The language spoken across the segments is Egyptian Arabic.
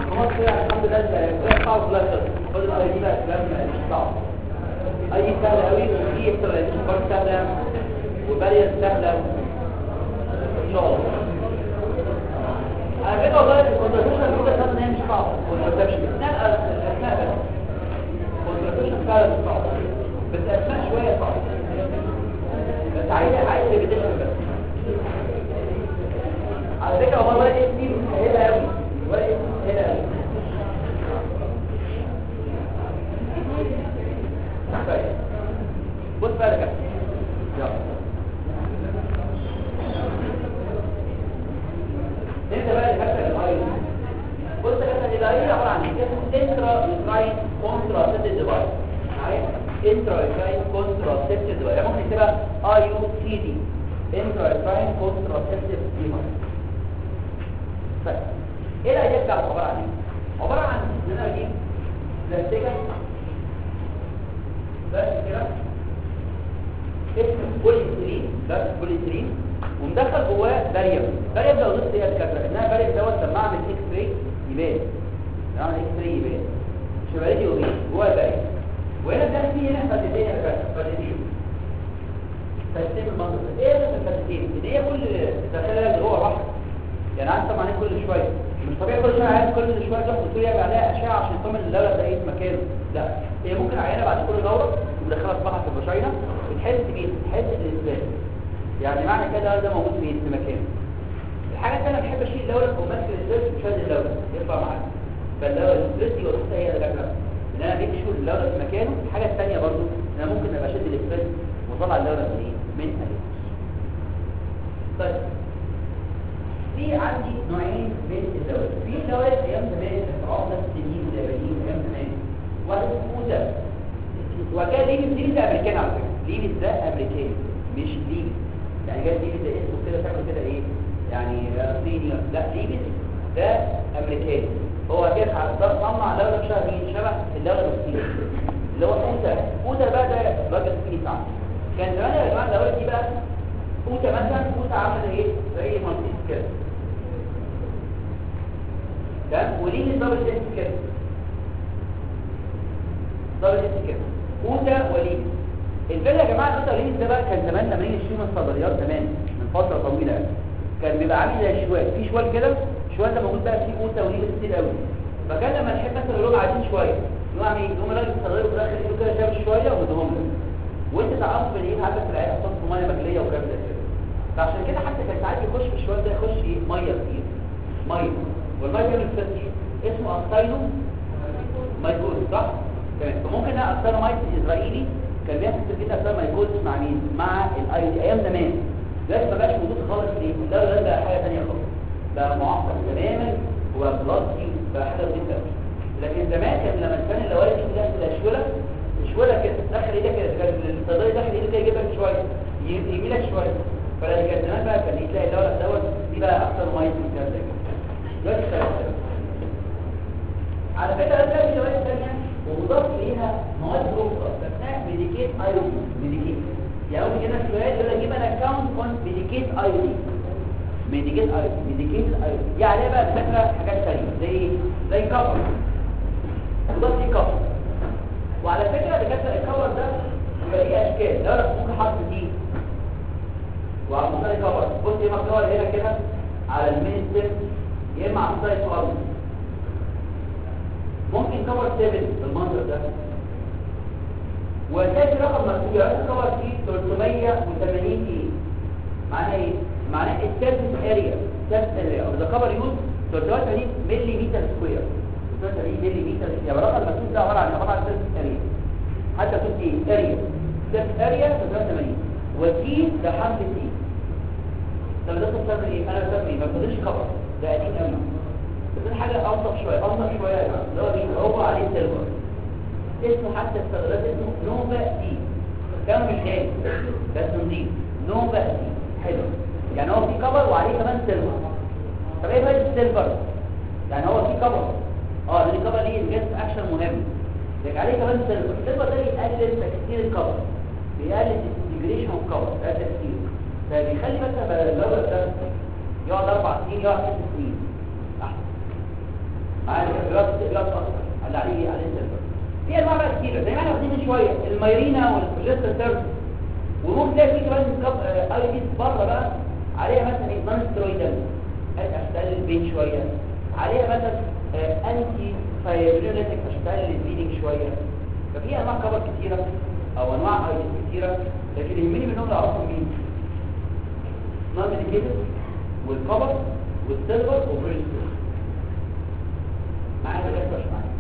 خلاص كده الحمد لله ده صعب لا خد الاي دي بقى كلام مش صعب اي سهل قوي وفي اكتراليزيشن برضه سهله وبارير سهله ان شاء الله على فكره والله الكونتراتيشن الموجه سهله ان هي مش صعبه والكونتراتيشن اثناء الاثناء بس الكونتراتيشن فعلا مش صعبه بس اثناء شويه صعبه بس عايز عايز ريبيتيشن بس على فكره والله ورقه دي مسهله قوي ورقه مسهله قوي طيب بص بقى كده يلا نبدا بقى الحته الاي بص الحته الاي عباره عن ايه انترا يوتراين كونترا سيتي ديفايس معايا انترا يوتراين كونترا سيتي ديفايس يعني ممكن تبقى اي يو سي دي انترا يوتراين كونترا سيتي ديفايس طيب ايه الايديا بتاعته عباره عن ايه عباره عن ان انا اجيب بلاستيكه بس كده اسمه بوليسترين بس بوليسترين ومدخل جواه باريوم باريوم لو ضفت هي الكاتره انها باريوم دوت لما اعمل اكس راي يبان لما اعمل اكس راي يبان شبه راديو بيه جوه الباريوم وهنا ده في هنا فتتين يا كاتره فتتين فتتين المنظر ده ايه الفتتين ان هي كل داخلها اللي هو بحر يعني عايز طبعا كل شويه مش طبيعي كل شويه عايز كل شويه تروح دكتور يعمل عليها اشعه عشان يطمن اللولب ده ايه في مكانه لا هي ممكن عيانه بعد كل دوره ومدخلها صباحها في الفشاينه بتحس بيه بتحس بالاسباب يعني معنى كده ده موجود في في مكانه الحاجه الثانيه بحب اشيل اللولب وماسك الاسباب مش هادي اللولب يطلع معاك فاللولب الاسباب دي وظيفتها هي الدكاتره ان انا بيك شو اللولب في مكانه الحاجه الثانيه برضو ان انا ممكن ابقى اشد الاسباب واطلع اللولب من ايه من قلبه طيب في عندي نوعين من الدوائر في دوائر ايام زمان عقده السنين واليابانيين ايام زمان والفوزه وكان ليبس ليبس امريكان على فكره ليبس ده امريكاني مش ليبس يعني جاي ليبس ده اسمه كده شكله كده ايه يعني صيني لا ليبس ده امريكاني هو كده على صنع دوله شبه مين شبه الدوله الصينيه اللي هو فوزه فوزه بقى ده راجل صيني صح كان زمان يا جماعه الدوله دي بقى فوزه مثلا فوزه عامله ايه زي منطقه كده تمام وليه الدبل اس كده دبل اس كده اوتا وليه الفكره يا جماعه اوتا وليه ده بقى كان زمان لما نيجي نشتري من الصيدليات زمان من فتره طويله يعني كان بيبقى عامل زي شوال في شوال كده شوال ده موجود بقى فيه اوتا وليه كتير قوي فكان لما نحب مثلا نقول لهم عايزين شويه يقوم عامل ايه يقوم الراجل الصيدلي في الاخر يقول كده شاب شويه ويديهم لك وانت تعرف ان ايه عندك في العيال اصلا ميه مغليه وكلام زي كده فعشان كده حتى كان ساعات يخش في الشوال ده يخش ايه ميه كتير ميه والميه بيعمل فتش اسمه اكسايلو مايكوز صح تمام فممكن انا اكسايلومايت اسرائيلي كان بيحصل كده اكسايلو مايكوز مع مين مع الاي دي ايام زمان دلوقتي ما بقاش موجود خالص ليه ده ده بقى حاجه ثانيه خالص بقى معقد تماما وبلاستي بقى حاجه جدا لكن زمان كان لما كان اللوالد دي داخل الاشوله اشوله كده دخل ايدك كده كان الصيدلي داخل ايدك كده يجيبك شويه يميلك شويه فلما كان زمان بقى كان تلاقي الدوله دوت دي بقى اكثر مايت من كده دلوقتي خلاص على فكرة ده في جوائز ثانية ومضاف إليها مواد أخرى أثناء ميديكيت أيودي ميديكيت يعني أول هنا السؤال يقول لك جيب أن أكاونت أون ميديكيت أيودي ميديكيت أيودي ميديكيت أيودي دي عليها بقى فكرة حاجات ثانية زي زي كفر مضاف ليه كفر وعلى فكرة دكاترة الكفر ده بيبقى ليه أشكال لو أنا ممكن حرف دي وعلى مستوى كفر بص يا مكتوب هنا كده على المين ستيب يا اما على مستوى أرض ممكن كفر 7 بالمنظر ده وتاتي رقم مكتوب يعني كفر فيه 380 ايه معناه ايه معناه السيرفيس اريا سيرفيس اريا او ذا كفر يوز 380 ملي متر سكوير 380 ملي متر يعني الرقم المكتوب ده عباره عن عباره عن سيرفيس اريا حتى تكتب ايه اريا سيرفيس اريا 380 والتي ده حرف تي طب ده بتسمى ايه انا بسمي ما بتقولش كفر ده قديم قوي بس حاجة ألطف شوية ألطف شوية يا جماعة اللي هو بيتعوبوا عليه سيلفر اسمه حتى الصيدلات اسمه نوبا دي كان مش غالي بس نضيف نوبا دي حلو يعني هو في كفر وعليه كمان سيلفر طب ايه فايدة السيلفر؟ يعني هو في كفر اه لان الكفر ليه انجاز اكشن مهم لكن عليه كمان سيلفر السيلفر ده بيقلل تكسير الكفر بيقلل الانتجريشن اوف كفر ده تكسير فبيخلي مثلا لو ده يقعد اربع سنين يقعد ست سنين معايا بيقعد بيقعد اكتر اللي عليه عليه سيرفر في انواع بقى كتير زي ما احنا واخدين من شويه المايرينا والبروجستر سيرفر وممكن تلاقي في كمان اي دي بره بقى عليها مثلا ايه نون سترويدال عشان تقلل البين شويه عليها مثلا انتي فايبرينيتك عشان تقلل البيلينج شويه ففي انواع كبر كتيره او انواع اي دي كتيره لكن يهمني منهم اللي اعرفهم مين نون ميديكيتد والكبر والسيلفر والبريستر معايا ولا مش معايا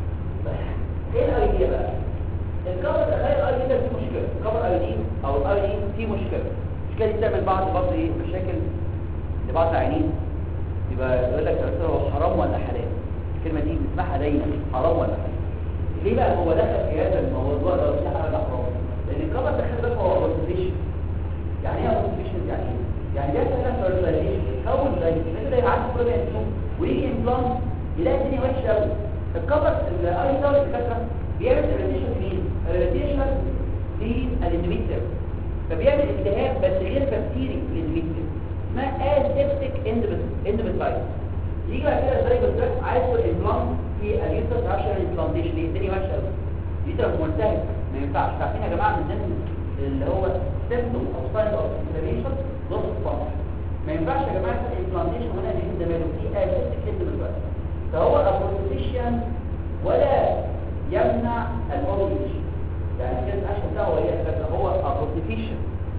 ايه الايديا بقى الكفر تخيل الاي دي فيه مشكله الكفر اي دي او الاي دي فيه مشكله المشكله دي بتعمل بعض برضه ايه مشاكل لبعض العيانين يبقى يقول لك يا دكتور هو حرام ولا حلال الكلمه دي بنسمعها دايما حرام ولا حلال ليه بقى هو دخل في هذا الموضوع ده ولا حلال ولا حرام لان الكفر تخيل بالك هو اوتوفيشن يعني ايه اوتوفيشن يعني ايه يعني ده كده فيرتلايزيشن يتكون زي كده يعدي كل ما يشوف ويجي امبلانت يلاقي الدنيا وحشه قوي الكفر الاي دي الدكاتره بيعمل ريليشن مين ريليشن للاندوميتريوم فبيعمل التهاب بس غير بكتيري للاندوميتريوم اسمها اسيبتيك اندوميترايتس يجي بعد كده ازاي بالظبط عايز الامبلانت في اليوتر عشان الامبلانتيشن دي الدنيا وحشه قوي اليوتر ملتهب ما ينفعش عارفين يا جماعه ان اللي هو سيمبتوم او ساين اوف انفلاميشن لوس اوف ما ينفعش يا جماعه الامبلانتيشن هنا اللي ده ماله في اسيبتيك اندوميترايتس فهو ابروتيشن ولا يمنع الاوريجن يعني كده عشان ده هو هي هو ابروتيشن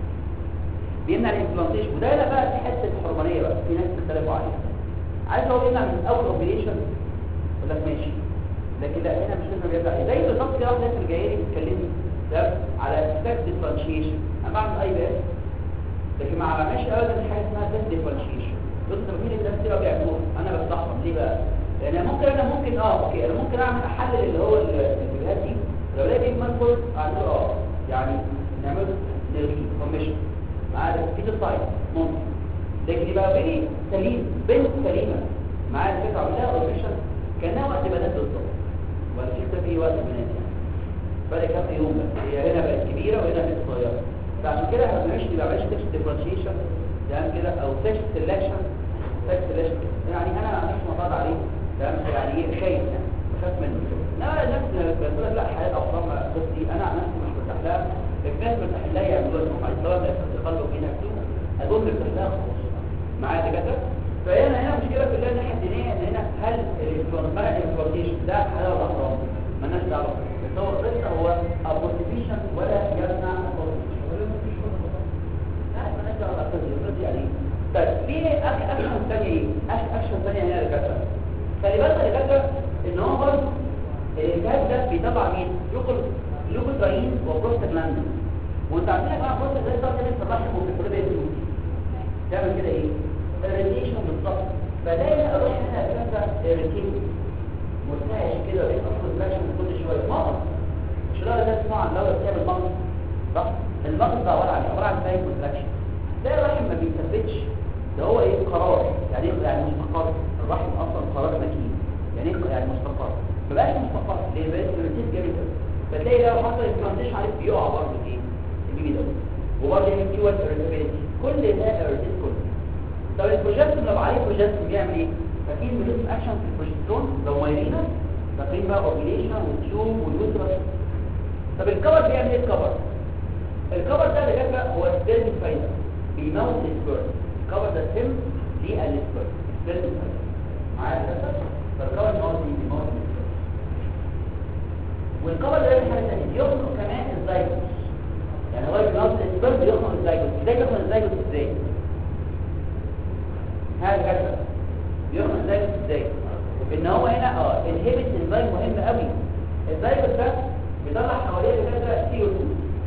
بيمنع الامبلانتيشن وده هنا بقى في حته الحرمانيه بقى في ناس بتختلفوا عليها عايز هو بيمنع من اول اوبريشن يقول لك ماشي لكن لا هنا مش لازم يرجع زي بالظبط كده واحده لسه جايه لي بتكلمني على ستيب ديفرنشيشن انا بعمل اي بي اس لكن ما عملناش ابدا حاجه اسمها ستيب ديفرنشيشن بص طب مين الناس كتير بيعملوها انا بستحرم ليه بقى لان ممكن انا ممكن اه اوكي انا ممكن اعمل احلل اللي هو الفيديوهات دي لو لقيت بيج مانفول اعمل اه يعني نعمل نلغي كوميشن معايا في السايد ممكن لكن يبقى بيني سليم بنت سليمه معايا الفكره عملها اوبريشن كانها وقت بنات بالظبط ولا في في وقت بنات يعني فرق كام يوم بس هي هنا بقت كبيره وهنا بقت صغيره فعشان كده احنا بنعيش ما بنعملش تيست ديفرنشيشن تمام كده او تيست سelection تيست سelection يعني انا مش معترض عليه تمام يعني ايه خايف يعني بخاف منه لا الناس بتقول لك لا حياه اقرام قصدي انا عن نفسي مش مرتاح لها الناس مرتاح لها يعملوها لهم عايز سواء الناس تخلوا فينا كتير اقول مرتاح لها خلاص معايا كده فهنا هنا مشكله في الناحيه الدينيه ان هنا هل الانفورميشن ده حلال ولا حرام مالناش دعوه بس هو القصه هو ابورتيفيشن ولا يمنع الابورتيفيشن لا مالناش دعوه بالقصه يعني طيب في اكشن ثانيه ايه اكشن ثانيه هنا يا دكاتره خلي بالك يا دكاتره ان هو برضه الجهاز ده بيطلع مين لوكال لوكوتراين وبروستاجلاندين وانت عارفين يا جماعه البروستاجلاندين ده بيعمل في الرحم وفي الكليه تعمل كده ايه الراديشن بالظبط فدايما اروح هنا كذا اريتيت مرتعش كده بين اصل الفلاشن كل شويه مغص مش لا ده اسمه عن لو بتعمل مغص صح المغص ده عباره عن عباره عن باين كونتراكشن ده الرحم ما بيثبتش ده هو ايه قرار يعني ايه يعني مستقر الرحم اصلا قرار مكين يعني ايه يعني مستقر فبقاش مستقر ليه بقى اريتيت جامد فتلاقي لو حصل البلانتيشن عليه بيقع برضه ايه البيبي ده وبرضه يعمل كيوت اريتابيلتي كل ده اريتيت كله طب البروجستون لو عليه بروجستون بيعمل ايه فاكرين بيلوس اكشن في البروجستون لو مايرينا فاكرين بقى اوبيليشن والتيوب واليوترس طب الكبر بيعمل ايه الكبر الكبر ده اللي جاب هو سبيرم فايدر بيموت السبيرم الكبر ده سم للسبيرم سبيرم فايدر معايا كده فالكبر بيموت بيموت السبيرم والكبر ده بيعمل حاجه ثانيه بيخنق كمان الزايجوس يعني هو بيموت السبيرم بيخنق الزايجوس ازاي بيخنق الزايجوس ازاي هذا كده بيخرج ازاي ازاي ان هو هنا اه الهيبت انزيم مهم قوي الزايبس ده بيطلع حواليه كده سي او 2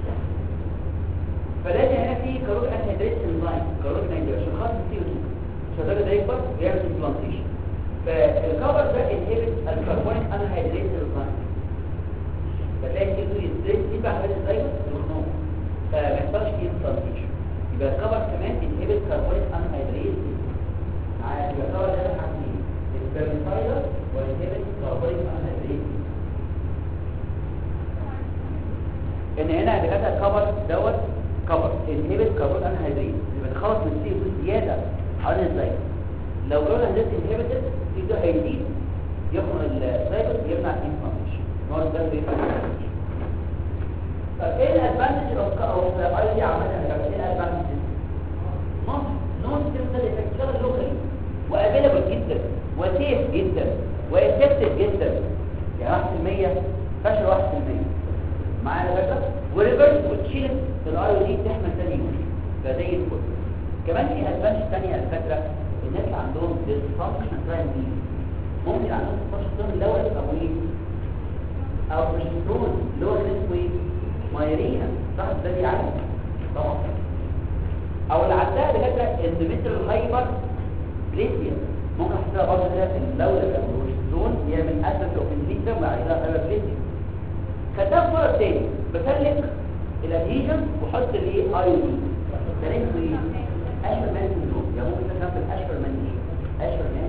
فلازم هنا في كاروت انهيدريت انزيم كاروت انهيدريت عشان خاطر سي او 2 عشان ده يكبر ويعمل امبلانتيشن فالكفر ده انهيبت الكربونيك انهيدريت انزيم فتلاقي سي او 2 يستريس يبقى حوالين الزايبس الخنوق فما يحصلش فيه امبلانتيشن يبقى الكفر كمان انهيبت كربونيك انهيدريت معايا يبقى الكفر ده حاجتين السبرميفايلر والانهيبت كربونيك انهيدريت ان هنا دكاتره الكفر دوت كفر انهبت كربون انهيدريت يبقى تخلص من السي او زياده حوالين الزيت لو كربون انهيدريت انهبتد ده هيزيد يخرج السايكل يمنع الانفلاميشن نقعد ده بيفرق طب ايه الادفانتج اوف اوف اي دي عامه ايه الادفانتج نون نون سيمبل افكت لوكالي وافيلبل جدا وسيف جدا وافكتيف جدا يعني 1% فشل 1% معانا بقى وريفرس وتشيل الاي دي تحمل ثاني يوم فزي الفل كمان في ادفانتج ثانيه على فكره الناس اللي عندهم ديسفانكشن تراين دي ممكن عندهم ديسفانكشن اللي هو او ايه او بروجسترون اللي هو اسمه ايه مايرينا صح ده دي عالم طبعا او اللي عندها دكاتره اندوميتريال هايبر بليسيا ممكن احسبها برضه كده اللولب او البروجسترون يعمل اسيد اوكسيديشن وعليها هايبر بليسيا خدتها في مرض تاني بسلك الادهيجن وحط الايه اي دي ده اسمه ايه اشهر مان سندروم يعني ممكن تفهم الاشهر مان ايه اشهر مان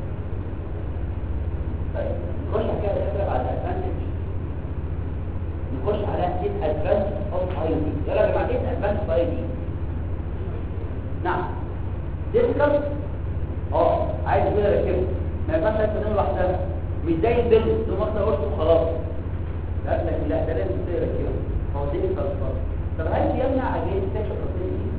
طيب نخش على كده دكاتره بعد ادفانتج نخش على ايه ادفانتج اوف اي دي يلا يا جماعه ايه ادفانتج اوف اي دي نعم ديسكس اه عايز كده ركبه ما ينفعش تستخدمه لوحدها مش زي البيلز لو ما قلت وخلاص لا لكن لا ده لازم تركبه هو ديسكس طب هل يمنع اجهزه سكشن بروتين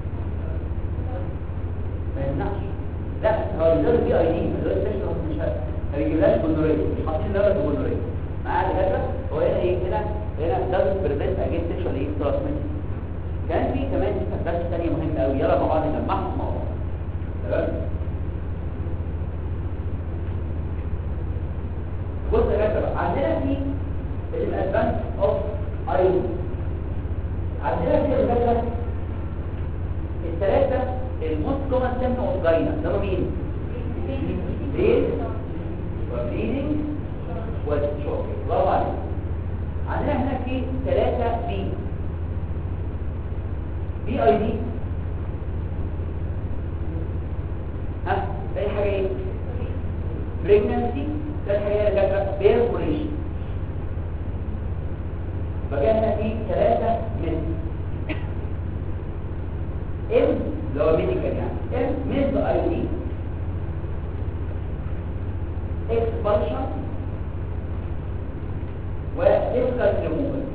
ما يمنعش لا هو لازم في اي دي لازم سكشن مش ما بيجيبلاش جونوريه مش حاطين لها جونوريه معايا كده هو هنا ايه هنا هنا ده بريفنت اجهزه سكشن ايه ترانسميشن كان في كمان استخدامات ثانيه مهمه قوي يلا مع بعض نجمعهم مع بعض تمام بص يا جماعه عندنا في الادفانس اوف ايون عندنا في الجدول الثلاثه الموست كومن سيمبتوم اوف جاينا ده مين بين وبليدنج والشوك برافو عليك عندنا هنا في ثلاثه بي بي اي دي ها اي حاجه ايه بريجنانسي ده الحقيقه اللي جت بيرفوريشن بقى هنا في ثلاثه من ام اللي هو ميديكال يعني ام ميد اي دي اكسبانشن وديسكال ريموفال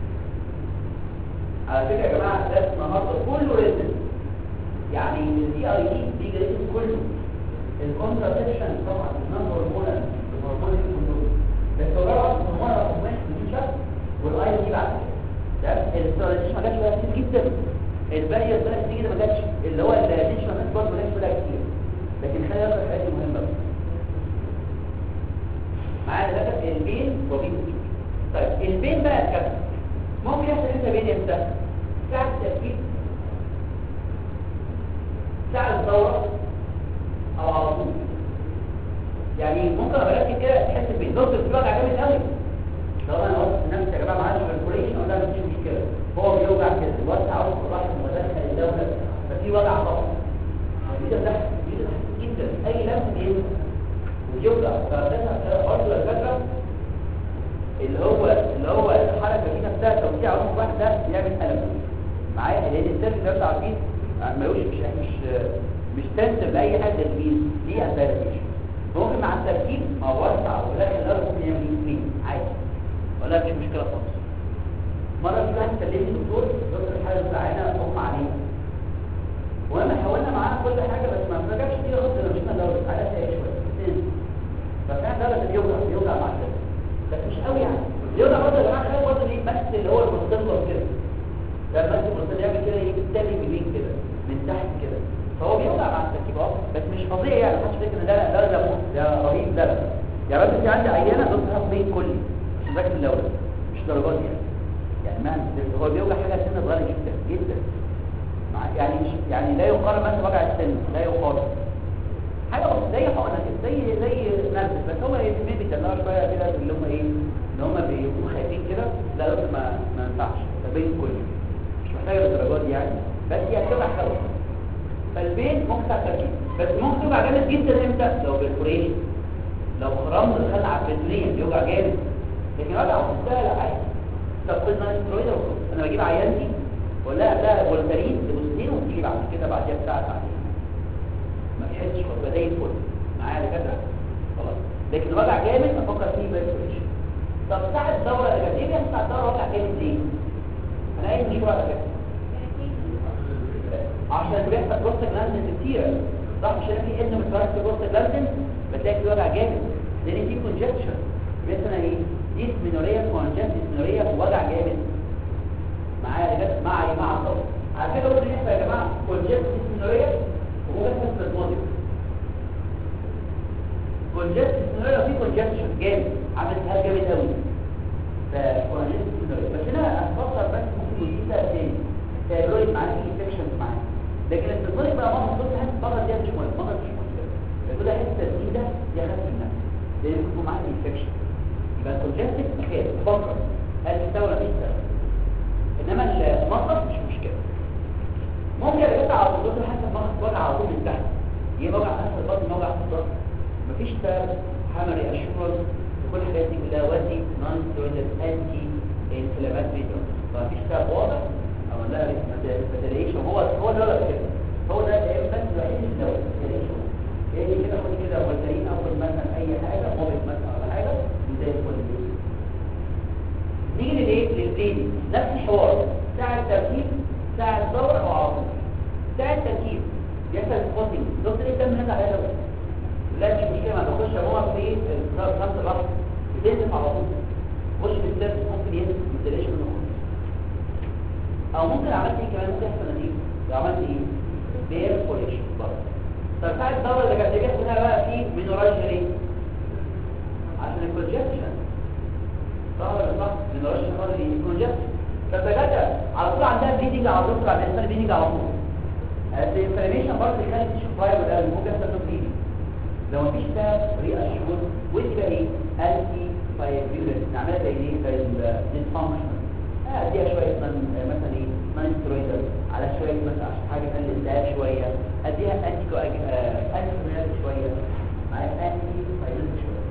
على فكره يا جماعه ده النهارده كله ريزن يعني الدي اي دي بيجي ريزن كله الكونتراسبشن طبعا النمبر هرمونال الهرمون الكنترول بس هو بقى الهرمون رقم واحد في الشهر والاي دي بعد كده ده الاستراتيجي ما جاتش بقى كتير جدا الباقي الثلاث دي كده ما جاتش اللي هو الاديشنال نت برضه ما جاتش بقى كتير لكن خلينا ناخد الحاجات المهمه بقى معانا ده البين وبين طيب البين بقى الكابتن ممكن يحصل امتى بين امتى ساعة التركيب ساعة الدورة او على طول يعني ممكن ابقى راكب كده تحس بالضغط في وجع جامد قوي لو انا قلت لنفسي يا جماعه معايا كالكوليشن ولا مفيش مشكله هو بيوجع كده الوسع عاوز الواحد مدخل الدوله ففي وجع طبعا دي ده تحت دي ده تحت جدا اي لمس بيوجع ويوجع فده برضه الفكره اللي هو اللي هو الحركه دي نفسها توزيع عروق واحد ده بيعمل الم معايا لان السيرك ده بتاع عارفين ملوش مش مش مش تنسب لاي حد تلميذ دي ادفانتج ممكن مع التركيب ما وسع ولكن الارض ممكن يعمل سكرين عادي ولا مفيش مشكله خالص مره في واحد كلمني دكتور دكتور الحاله بتاعنا اغمى عليه وانا حاولنا معاه كل حاجه بس ما جابش كتير خالص انا مشينا دوره على ساعه شويه فكان دوره بيوجع بيوجع مع كده بس مش قوي يعني يوجع برضه يا جماعه خلي برضه ايه بس اللي هو المستنظر كده لما انت المستنظر يعمل كده يجي التاني بيمين كده من تحت كده فهو بيوجع مع التركيب اه بس مش فظيع يعني محدش فاكر ان ده ده ده موت ده رهيب ده يعني بس في عندي عيانه دكتور هاخد بين كلي عشان ذاكر الاول مش درجات يعني يعني ما هو بيوجع حاجه سنه صغيره جدا جدا مع يعني مش يعني لا يقارن مثلا وجع السن لا يقارن حاجه بسيطه زي حقنه كده زي زي نرد بس هو يهمني بيدلعوا شويه كده اللي هم ايه اللي هم بيبقوا خايفين كده لا لا ما ما ينفعش تبين كله مش محتاجه للدرجات دي يعني بس هي هتبقى حلوه فالبين ممكن تبقى تركيب بس ممكن تبقى جامد جدا امتى لو بالفوريشن لو خرمت الخلع على البترين بيوجع جامد لكن وجع مستاهل عادي طب قلنا استرويد انا بجيب عيانتي ولا قبلها فولتارين لبوستين وتيجي بعد كده بعديها بساعه ساعتين ما تحسش وتبقى زي الفل معايا دكاتره خلاص لكن وجع جامد افكر فيه بريسبريشن طب ساعه الدوره اللي كانت ايه بيحصل على الدوره وجع جامد ليه انا قايل مش وقت كده عشان بيحصل بروستاجلاندين كتير صح مش انا في انه متركز في بروستاجلاندين بتلاقي في وجع جامد لان في كونجكشن مثلا ايه ديسمينوريا كونجكتيف ديسمينوريا وجع جامد معايا يا جماعه مع مع الصوت على كده ممكن يحصل يا جماعه كونجكتيف ديسمينوريا وممكن يحصل سبازموديك كونجكتيف ديسمينوريا في كونجكشن جامد عامل التهاب جامد قوي فكونجكتيف ديسمينوريا بس هنا هتفكر بس ممكن يجي ده تاني تايرويد معاه في انفكشنز معاه لكن السبازموديك بقى ممكن تبص حته بره دي مش مهم بره مش مشكله كده حته التسديد ده دي خف منها لان يكون معاه انفكشن يبقى الكونجكتيف خير فكر هل يستوي ولا مش يستوي انما المصرف مش مشكله ممكن يقطع على الدكتور حسب مخ وجع على طول من تحت يبقى وجع تحت البطن وجع في الظهر مفيش تاب حمري اشورنس كل الحاجات دي كلها وادي نون ستيرويدال انتي انفلاماتري مفيش تاب واضح او لا ما تلاقيش هو هو ده ولا كده هو ده بس الوحيد اللي هو يعني كده خد كده والتانيين اخد مثلا اي حاجه موبت مثلا ولا حاجه زي الفل نيجي للايه للبليدنج نفس الحوار ساعه التركيب ساعه دورة او عاطفه ساعه التركيب بيحصل سبوتنج دكتور ايه الدم نزل عليها دورة لا مش مشكله ما تخش هو في نفس اللحظه بتنزف على طول خش في السيرف ممكن ينزف ما تلاقيش منه او ممكن عملت ايه كمان ممكن يحصل نتيجه لو عملت ايه بير بوليشن برضه طب ساعه الدوره اللي كانت بيحصل هنا بقى في مينوراجيا ليه عشان الكونجكشن صح ولا صح مينوراجيا خالص ايه الكونجكشن طب بجد على طول عندها بليدنج على طول على الانسان بليدنج على طول الانفلاميشن برضه بيخلي التيشو فايبر ده ممكن يحصل له بليدنج لو مفيش تاب ريئه شهور ودي بقى ايه انتي فايبريولنس نعملها زي ايه زي الديسفانكشن اديها شويه مثلا ايه نون سترويدال على شويه مثلا عشان حاجه تقلل الالتهاب شويه اديها انتي انتي فايبريولنس شويه مع انتي فايبريولنس شويه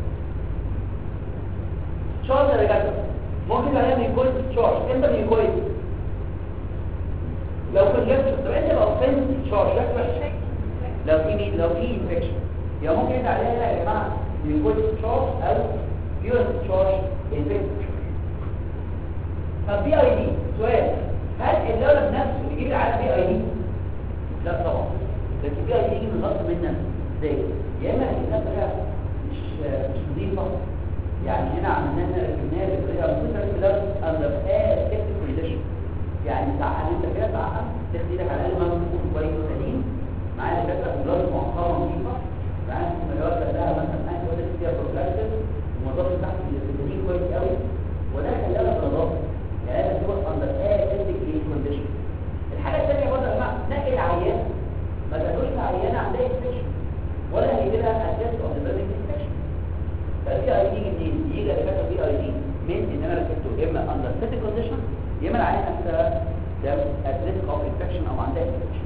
شورت يا رجاله ممكن عليها ميكويد شورت امتى ميكويد لو كونجكشن طب انت لو فين شورت شكله وحش لو في مين لو في انفكشن يبقى ممكن يبقى عليها يا جماعه ميكويد شورت او بيور شورت انفكشن طب بي اي دي سؤال هل الدوله بنفسه بيجيب على بي اي دي لا طبعا لكن بي اي دي يجي من غصب مننا ازاي يا اما الناس بقى مش مش نظيفه يعني هنا عملنا ركبناها بطريقه المفروض تركب ده اندر افكتيف كونديشن يعني تعقد انت كده تعقد تاخد ايدك على الاقل ما تكون كويس وسليم معايا فكره بلاد معقمه نظيفه معايا المليارات ده مثلا معايا ولا فيها بروجرامز ومضاد تحت التدريب كويس قوي وده خلاها بنظافه يعني لازم تكون اندر افكتيف كونديشن الحاجه الثانيه برضه يا جماعه نقي العيان ما تقولش العيان عندها انفكشن ولا هيجي لها اساس اوف ذا انفكشن فالبي اي دي منين يجي اللي كاتب بي اي دي من ان انا ركبته يا اما اندر سيت كونديشن يا اما العيان نفسها ده اتريسك اوف انفكشن او عندها انفكشن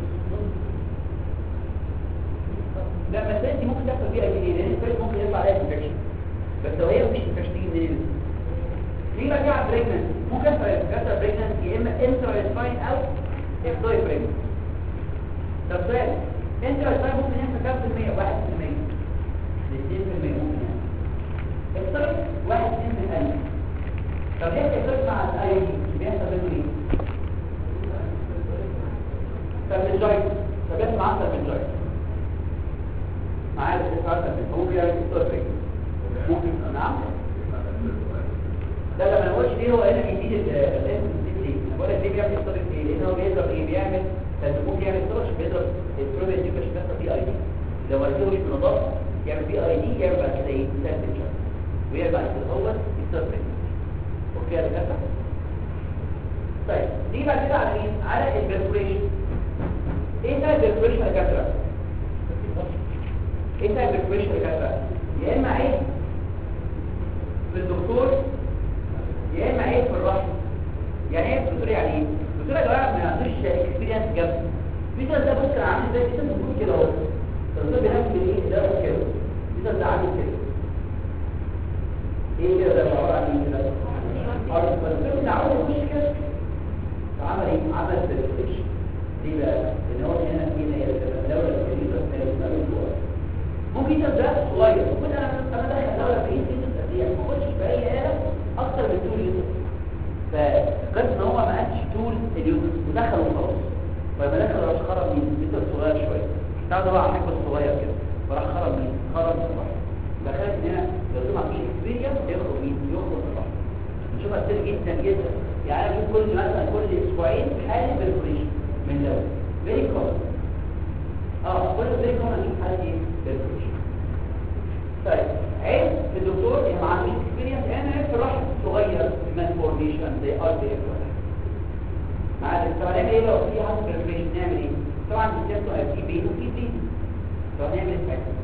لما السيت دي ممكن تحصل بي اي دي لان السيت ممكن يطلع عليها انفكشن بس لو هي مش انفكشن تيجي منين في بقى على بريجننت ممكن تحصل بريجننت يا اما انتراسباين او اكتوي بريجننت طب سؤال انتراسباين ممكن يحصل كام في المية 1% ل 2% ممكن يعني الطريق واحد اثنين من الألف طب ليه الطريق مع الآية دي بيحصل منه ايه؟ سربنجايت طب يحصل معاه سربنجايت معاه بس يحصل سربنجايت هو بيعمل الطريق ممكن نعم لا لا ما نقولش ليه هو هنا بيزيد الاسم ليه انا بقول لك ليه بيعمل الطريق ايه لان هو بيضرب ايه بيعمل ممكن يعمل طرش بيضرب البروبيا دي مش بيحصل بي اي دي لو ما ركبوش بنظافه يعمل بي اي دي يعمل بعد كده ايه سربنجايت ويرجع هو يستفرق اوكي يا دكاتره طيب دي بعد كده على مين على البرفوريشن ايه ده البرفوريشن يا دكاتره ايه ده البرفوريشن يا دكاتره يا اما عيب في الدكتور يا اما عيب في الرحم يعني ايه الدكتور يعني ايه الدكتور يا جماعه ما عندوش اكسبيرينس جامد بيتر ده بص كان عامل ازاي بيتر بيقول كده اهو الدكتور بيعمل ايه ده كده بيتر ده عامل كده ايه كده ده عباره عن ايه كده ارض بس عاوز يخش كده عمل ايه عمل سيرفيشن ليه بقى لان هو هنا هنا الدوله الجديده كانت بتعمل جوه ممكن يوتر ده صغير ممكن انا انا داخل دوله 40 يوتر قد ايه ما اخدش باي اله اكتر من 2 يوتر فقلت ان هو ما قالش طول اليوتر ودخل وخلاص فلما دخل راح خرب مين يوتر صغير شويه تعالى بقى على حاجه صغير كده فراح خرب مين خرب الصباح دخلت هنا لو ما فيش اكسبيرينس يخرج مين يخرج الصباح نشوفها كتير جدا جدا يعني انا بشوف كل مثلا كل اسبوعين حاله بالفريش من دوله فيري كومن اه كل فيري كومن اشوف حاله ايه بالفريش طيب عيب الدكتور اللي ما عندوش اكسبيرينس انا عيب في الرحم صغير مالفورميشن زي ار دي اف معاك طب هنعمل ايه لو في حاجه بريفريشن نعمل ايه طبعا بنسيبه هيبقى في بين وفي بين طب هنعمل ايه ساعتها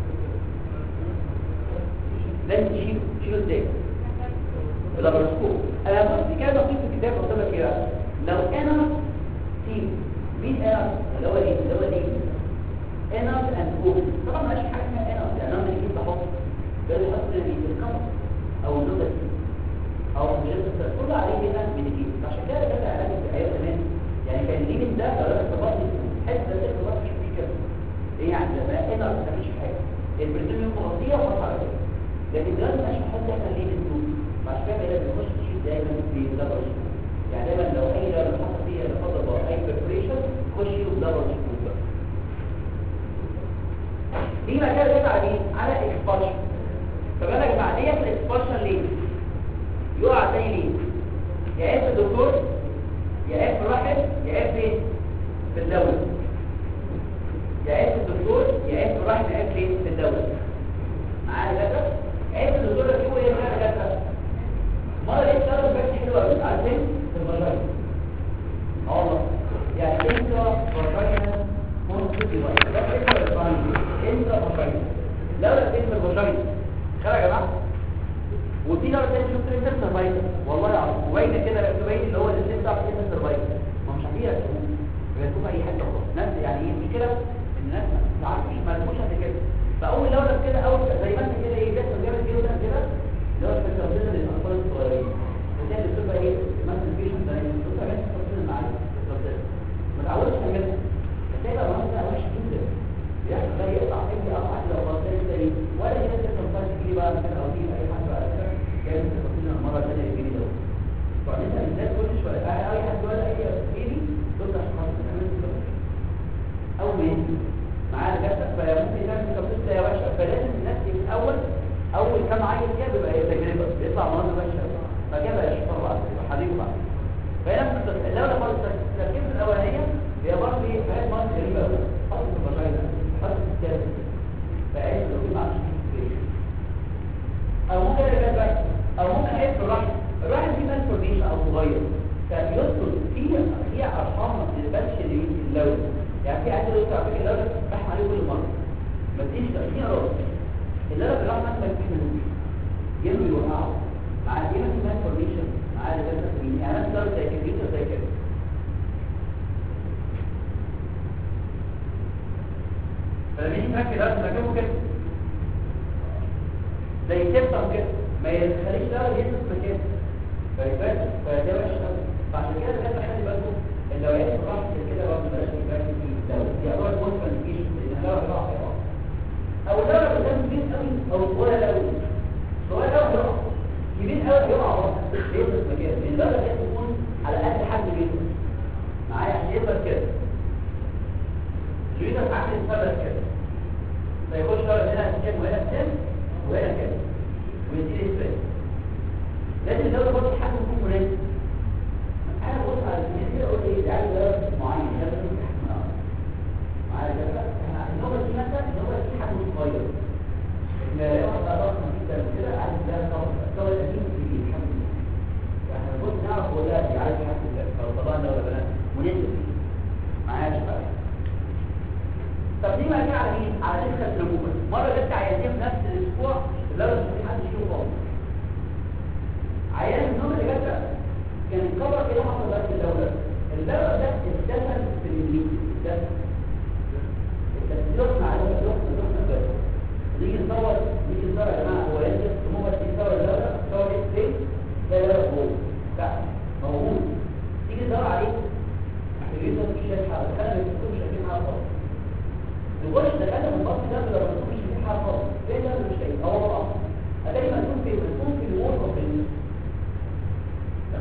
لازم تشيل تشيله ازاي بالابرسكوب انا بص كده بسيط في الكتاب قلت لك ايه بقى؟ لو انا تيم مين انا اللي هو ايه اللي هو ايه انا اند او طبعا مالهاش حاجه اسمها انا يعني انا اللي بحط ده اللي بحط اللي في الكاميرا او النوبه او الجلسه كله عليه هنا ميديكيت عشان كده ده علاج الدعايه زمان يعني كان ليه ده لو انا ارتبطت حته ده ارتباط مش مشكله ايه يعني لما انا مفيش حاجه البريتونيوم مغطيه وحط على كده لكن دلوقتي مش محتاج احنا ليه الدود عشان كده بقى بنخش تشيل دايما في دبل سكوب يعني دايما لو اي لو حصل فيها لا قدر الله اي بريبريشن خش له دبل سكوب بقى دي بقى كده جت على ايه على اكسبانشن طب انا يا جماعه ديت الاكسبانشن ليه يقع تاني ليه يا عيب في الدكتور يا عيب في الواحد يا عيب في في الدوله يا عيب في الدكتور يا عيب في الواحد يا عيب في في الدوله معايا كده عيب الدكتور ده فيه ايه بقى كده مره لقيت كده بس حلوه قوي عارفين في البشر اه والله يعني انت بشريه ممكن ديفايس ده انت الفاين انت بشريه لو لقيت في البشريه خير يا جماعه ودي لو تاني شفت انت سرفايفر والله العظيم وباينه كده لو باين اللي هو اللي بتاع انت سرفايفر ما مش عارفين يكتبوا اي حاجه خالص ناس يعني ايه المشكله ان الناس ما عارفوش ما عرفوش قبل كده فاول لو كده اول زي ما انت كده ايه جسم جامد كده ده كده اللي هو التوزيع للاطفال الصغيرين وتاني بتبقى ايه مثلا في شخص زي بتبقى بس تفصيل معاك ما تعودش تعملها هتبقى مثلا وحش جدا يعني ده يقطع اي قطعه كده او بطاريه كده ايه ولا كده تفصيل تيجي بقى مثلا او تيجي اي حد بقى كان تفصيل المره الثانيه الجديده ده فانت بالذات كل شويه اي حد ولا اي بيبي تفتح خالص تعمل اول ما ينزل معاه جسد فممكن تعمل تفصيل زي وحشه فلازم الناس من اول اول كام عيل كده بيبقى هي تجربه بيطلع مناظر وحشه فكده بقى يشوف بعض حبيبه بعض فهنا اللوله برضه التركيب الاولانيه هي برضه ايه حاجات مناظر غريبه قوي حط في الفاجينا حط في الكلى فعايز لو ما عندوش او ممكن يبقى بقى او ممكن عيب في الرحم الرحم فيه مالفورميشن او صغير فيدخل فيه فيه ارقام ما بتقبلش اللون يعني في عايز يدخل على فكره اللون بحث عليه كل مره ما تديش تأثير راس اللون في الرحم ما يستحملوش ينمو يوقعه مع الجيمة في مالفورميشن مع الجسد يعني مثلا زي كمبيوتر زي كده فلما يجي تركب ده تركبه كده زي سيبتم كده ما يخليش ده يثبت مكانه فيبان فده وحش قوي فعشان كده لازم اخلي بالكم اللوعيات الراحه كده برضه بلاش تبان فيه لو دي اول بوست ما تجيش لان اللوعه راح يقع او اللوعه قدام كبير قوي او صغير قوي صغير قوي يقع كبير قوي يقع برضه يثبت مكانه لان اللوعه دي تكون على قد حجم جسمه معايا عشان يثبت كده الجوينة عامل الثبت كده فيخش هنا السن وهنا السن وهنا كده ويدير السن لازم الدولة برضه حد يكون مناسب انا بص على الجنسية اقول ايه ده عايز درجة معين لازم يكون معايا كده احنا النوبة دي مثلا النوبة دي حد صغير ان واحد بقى ضخم جدا كده عايز ده طبعا الطبع القديم في الحمد لله فاحنا بص نعرف هو ده عايز الحمد لله لو طبعا ولا بنات مناسب معايا شباب طب دي بقى على مين؟ على نسخة الريموفر مرة جبت عيانين في نفس الأسبوع اللي مش في حد يشيله خالص عيان النوم اللي جت كان الكبر كده حصل بقى في الدولة الدولة ده اتدفن في الإنجليز اتدفن التسليح مع الوقت الوقت الوقت بس نيجي نصور نيجي نصور يا جماعة هو ينزل ريموفر دي صور الدولة صور ايه فين؟ ده دولة جوه لا موجود تيجي تدور عليه الريزة مش شايف حاجة خلي ما تكونش شايفين حاجة خالص الغش ده كان من بطن ده لما تكونش فيه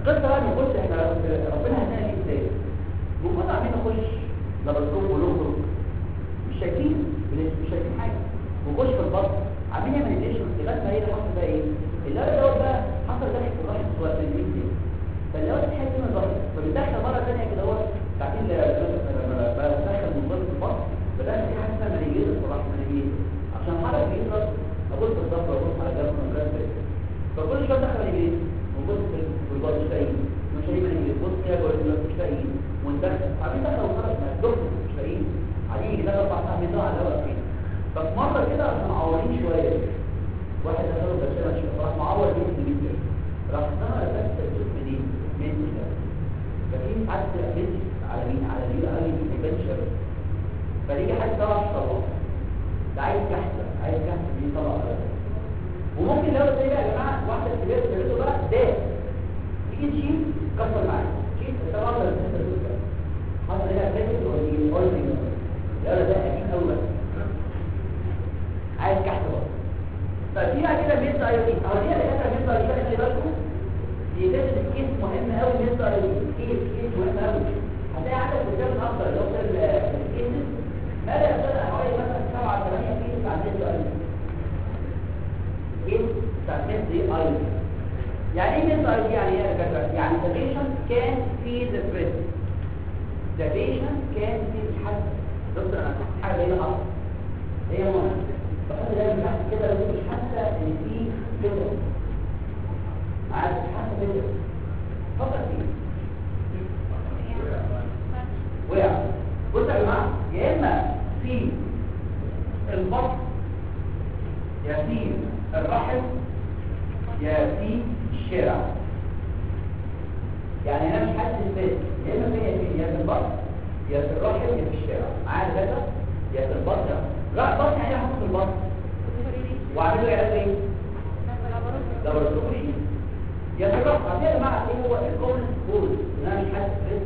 القصه بقى نخش احنا ربنا هدانا ليه ازاي المفروض عاملين نخش لابرسكوب ونخرج مش شايفين مش شايفين حاجه ونخش في البطن عاملين نعمل ايديشن لغايه ما هي اللي حصل بقى ايه اللي هو دوت بقى حصل داخل في الرحم سواء في الجنين دي فاللي هو تحس من الرحم فبتدخل مره ثانيه كده هو بعدين لما بقى دخل من ضمن البطن بدات في حاجه اسمها مليجيز في الرحم مليجيز عشان حرك بيضرب ابص في الظهر وابص على جنب من جنب فكل شويه دخل مليجيز ونبص في البطن مش لاقيين مش لاقيين مليجيز بص كده جوه مش لاقيين وندخل عاملين دخل وخرج ما الدكتور مش لاقيين عادي كده اربع ساعات بيضيع على الهواء فين ففي مره كده عشان معورين شويه واحد قال له بس انا راح معور جسم جدا راح سمع بس الجسم دي من كده ففي حد بنت على مين على مين قال لي دي بنت شباب فليجي حد طلع طبعا ده عايز كحته عايز كحته دي طبعا وممكن لو زي يا جماعه واحده كبيره تعمله بقى ده تيجي تشيل كسر معايا تشيل طبعا ده حصل هنا فكره ولا ولا لا ده اكيد اول عايز كحته بقى ففي بقى كده ميز ايودين او دي اللي ميز ايودين خلي بالكم دي لازم كيس مهم قوي ميز ايودين كيس كيس مهم قوي هتلاقي عندك قدام الاخضر لو كان الكيس ما لا يقل حوالي مثلا 7 8 كيس عن ميز ايودين كيس بتاع ميز ايودين يعني ايه ميز ايودين يعني ايه يا دكاتره يعني the patient can feel the breath the patient can feel حد دكتور انا حاجه هنا حصل هي مهمه بحط ده من تحت كده لو مش حاسه ان في فكره عايز حاسه فكره فكر فيه وقع بصوا يا جماعه يا اما في البطن يا في الرحم يا في الشارع يعني انا مش حاسس بس يا اما في يا في البطن يا في الرحم يا في الشارع معايا كده يا في البطن لا بطن يعني احط في البطن وعامل له علاج ايه لابراتوري يا شباب عارفين يا جماعه ايه هو الكومن كود ان انا مش حاسس بس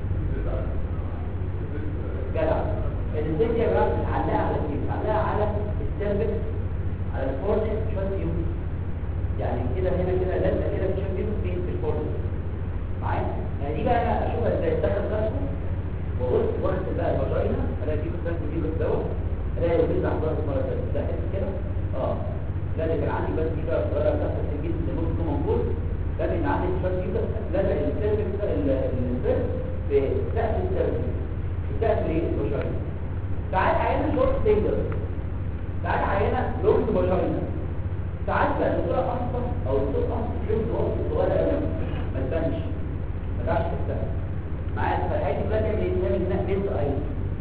جدع الانسان يا جماعه بنعلقها على ايه بنعلقها على السيرفكس على الفورنس شويه يوم يعني كده هنا كده لازقه كده في شويه يوم في الفورنس معايا يعني دي بقى انا اشوفها ازاي دخل راسه وبص واخد بقى الفاجينا الاقي دي بس دي بس دوت الاقي البيض على الراس مره ثانيه ده حته كده اه لا ده كان عندي بس دي بقى صغيره بتاعت الجيل اللي ممكن تكون موجود ده كان عندي شويه دي بس لازق السيرفكس السيرفكس في سقف السيرفكس في سقف الايه الفاجينا ساعات عينه شورت فينجر ساعات عينه لونج فاجينا ساعات بقى الصوره اصلا او الصوره اصلا شورت وسط صغيره قوي ما تبانش ما تعرفش تفتح معايا فالحاجات دي بتعمل ايه بتعمل نقل ايضا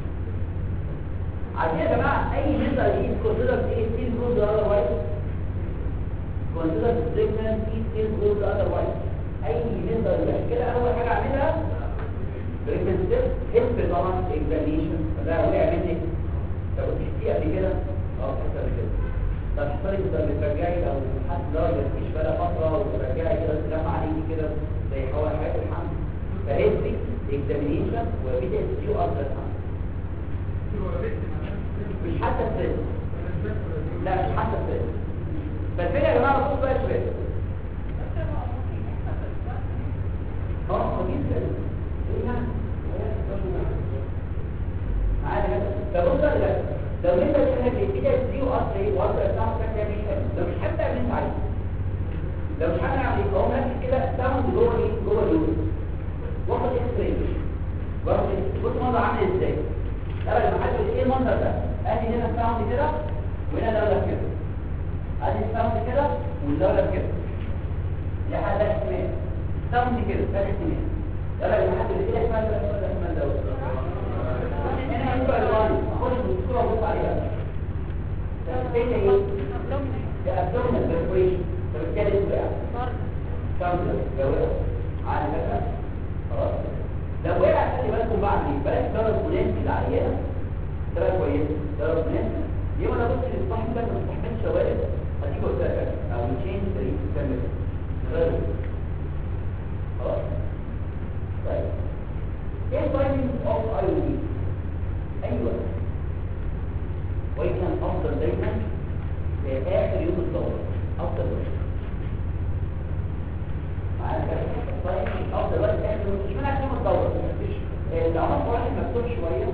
عشان يا جماعه اي نزله دي كونسيدر ايه ستيل جروز اذر وايز كونسيدر بريجننت ستيل جروز اذر وايز اي نزله دي كده اول حاجه اعملها بريجننت ستيب هيلب طبعا اكزامينشن فده وقع منك لو تحكي قبل كده اه حتى قبل كده طب حصلت لما بترجعي لو حد درجه مفيش بقى فتره وترجعي كده تلم عليكي كده زي حوالي حاجات الحمل فهيلب اكزامينشن وفيديو سيو افتر مش حتى السن لا مش حتى السن فالفكره يا جماعه بصوا بقى شويه اه خبيث كده ايه يعني معايا كده فبص لا لو انت شايف كده زيرو اصل ايه وضع بتاعك كده مش حلو لو مش حابب تعمل انت عايزه لو مش حابب اعمل ايه هو مركز كده ساوند جوه ايه جوه اليوز واخد اكس راي واخد بص المنظر عامل ازاي لا لما حد يقول ايه المنظر ده ادي هنا ساوند كده وهنا دوله كده ادي ساوند كده والدوله كده دي حاجه احتمال ساوند كده ده احتمال يلا لما حد يقول ايه احتمال ده احتمال ده احتمال دوله هنا ينفع الوان اخش بالصوره وابص عليها فين ايه ده ابدومينال بريبريشن فبالتالي اسمه ساوند ده وقع عادي بقى خلاص لو وقع خلي بالكم بعد ايه بلاش ضرب مناسب للعيانه تبقى كويسه ضرب مناسب يبقى انا بص للصاحب ده ما استحملش شوارب هتيجي قلت لك او تشينج طريق تكمل غير خلاص طيب ايه تايمينج اوف اي دي ايوه وكان افضل دايما في اخر يوم الدوره افضل وقت معاك طيب دوره مفيش العنق واحد مفتوح شويه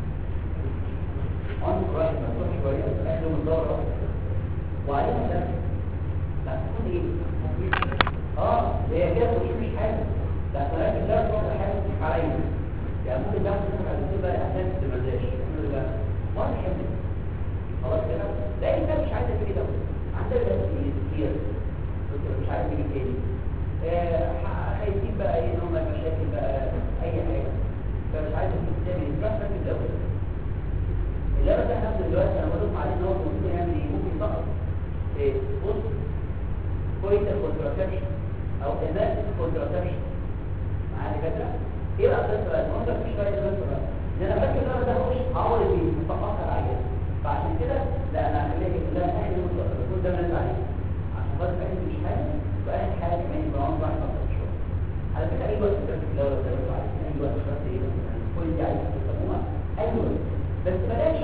عنق واحد مفتوح شويه احنا من دوره وعليها ده لا تكون ايه اه هي كده مش مش حاجه لا طلعت ده برضه حاجه مش عليا يعني ممكن ده ممكن على بقى اساس المزاج بقى وانا حمل خلاص كده لا انت مش عايز تجيب ده عندك بس كتير مش عايز تجيب تاني هيسيب بقى ايه نوع من المشاكل بقى اي حاجه فمش عايز تجيب تاني يبقى في الدوله اللعبه ده نفس دلوقتي انا بقول عليه ان هو ممكن يعمل ايه ممكن يسقط ايه بص كويس الكونتراسبشن او ازاله الكونتراسبشن معايا كده ايه بقى القصه بقى المنظر مش شويه القصه بقى ان انا فاكر ان ده هوش عوض بيه متفقه العيان فعشان كده لا انا هخليها كده اهل المنظر ده من عليه عشان خاطر اهل مش حاجه واهل حاجه كمان يبقى عمره واحد اكتر شويه على فكره اي وقت تدرس في الدوله زي ما انتوا عارفين اي وقت خلاص ايه كل دي عايز تسموها اي وقت بس بلاش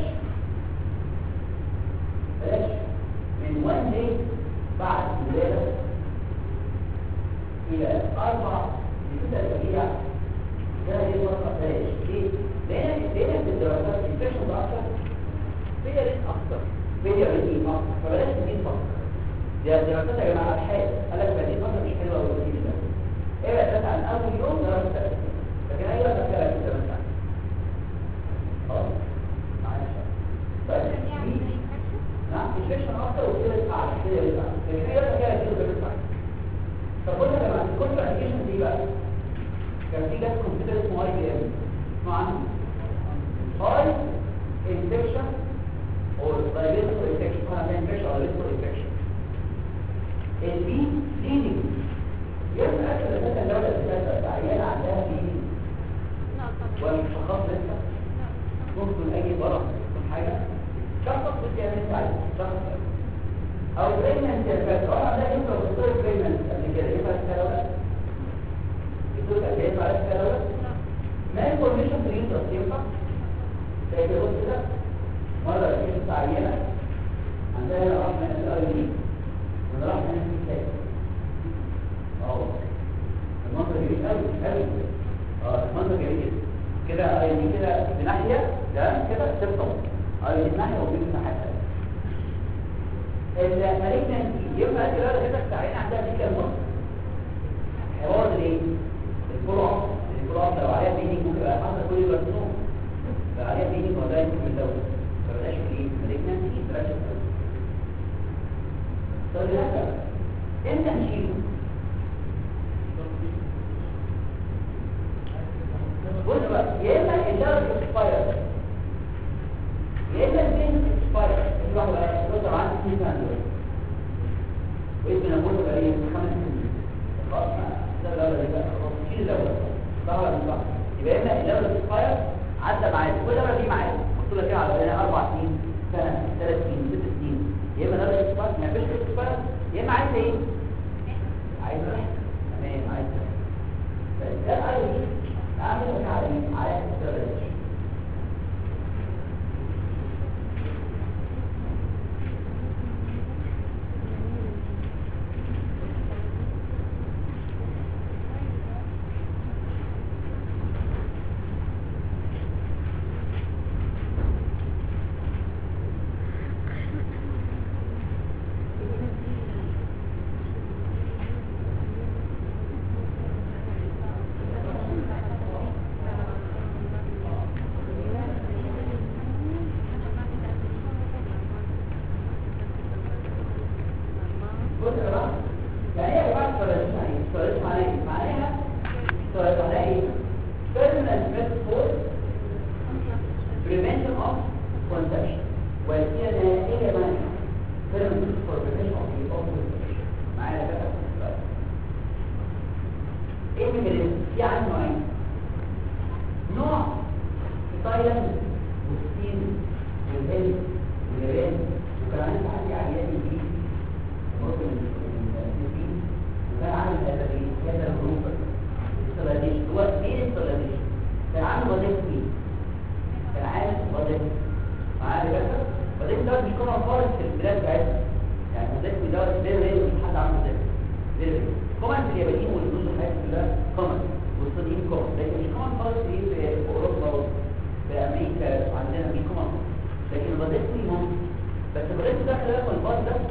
بلاش من وان داي بعد الولاده الى اربع لست اسابيع ده هي الفتره بلاش ليه؟ لان لان في الدراسات الانفكشن اكتر فيها ريت اكتر فيها ريت اكتر فبلاش تجيب فتره دي دراسات يا جماعه الحال قال لك دي فتره مش حلوه ولا كده ايه بقى عن اول يوم دراسه لكن ايوه تفكيرك انت مثلا خلاص معايا طيب نعم انفكشن اكتر وكده اعلى كده يبقى لكن هي كده كده بتطلع طب قلنا يا جماعه الكونتر ابلكيشن دي بقى كان في جهاز كمبيوتر اسمه اي بي ام اسمه عنه هاي انفكشن او دايبيتال انفكشن كان انفكشن او دايبيتال انفكشن البي ليدنج يبقى اكل اساسا الدوله الاساسا عيانه عندها ليدنج والشخص لسه ممكن اي ضرر من حاجه شخص بدي اعمل عليه شخص او بريجننت يا طبعا ده ينفع دكتور بريجننت قبل كده ينفع الكلام الدكتور قال ينفع الكلام ما انفورميشن في اليوترس ينفع زي كده بص كده مره كنت عيانه عندها هنا راح من الاي دي وده راح من الكتاب اه المنظر جميل قوي قوي اه المنظر جميل جدا كده اي دي كده بناحيه ده كده تبطل اي دي ناحيه وبين ناحيه المالجنان يبقى كده كده التعيين عندها دي كام نص حوار الايه الفروع الفروع لو عليها بيني ممكن يبقى حصل كل البرسوم لو عليها بيني وده يمكن من الدوله فبلاش في ايه مالجنان دي بلاش طب لا امتى نشيله بص بقى يا اما الدرجه اكسباير يا اما البين اكسباير اللي هو بص عن سنين دول واسم انا بقول بقى خمس سنين خلاص ده الاول ده خلاص شيل الاول ظهر من بعض يبقى اما الاول اكسباير عدى معاك كل مره دي معاك قلت لك على هنا اربع سنين سنه ثلاث سنين ست سنين يا اما الاول اكسباير ما فيش اكسباير يا اما عايز ايه عايز تمام عايز ده ايوه اعمل لك على على الدرجه الباديكتومي ممكن بس الباديكتومي ده خلي بالك من الباص ده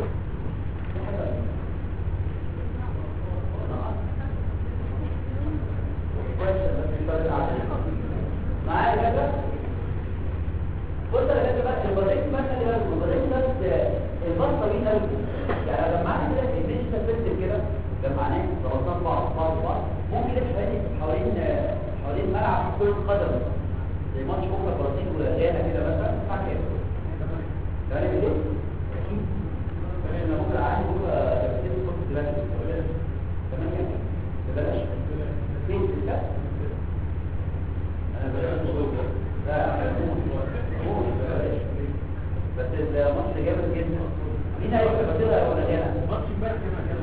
معايا كده بص يا جدع بقى البريك مثلا اللي بالك البريك ده الباص طويل قوي يعني لما عملنا كده البيش ده كده لما عملنا ضغطنا بعض بعض بعض ممكن يبقى حوالين حوالين حوالين ملعب كرة قدم زي ماتش بكره البرازيل وغانا كده مثلا صح كده تمام ايه؟ احنا بكره عادي بكره كتير كنت دلوقتي تمام كده بلاش فين ده انا بلاش لا بس الماتش جامد جدا مين هيكسب كده ولا غانا ماتش امبارح كمان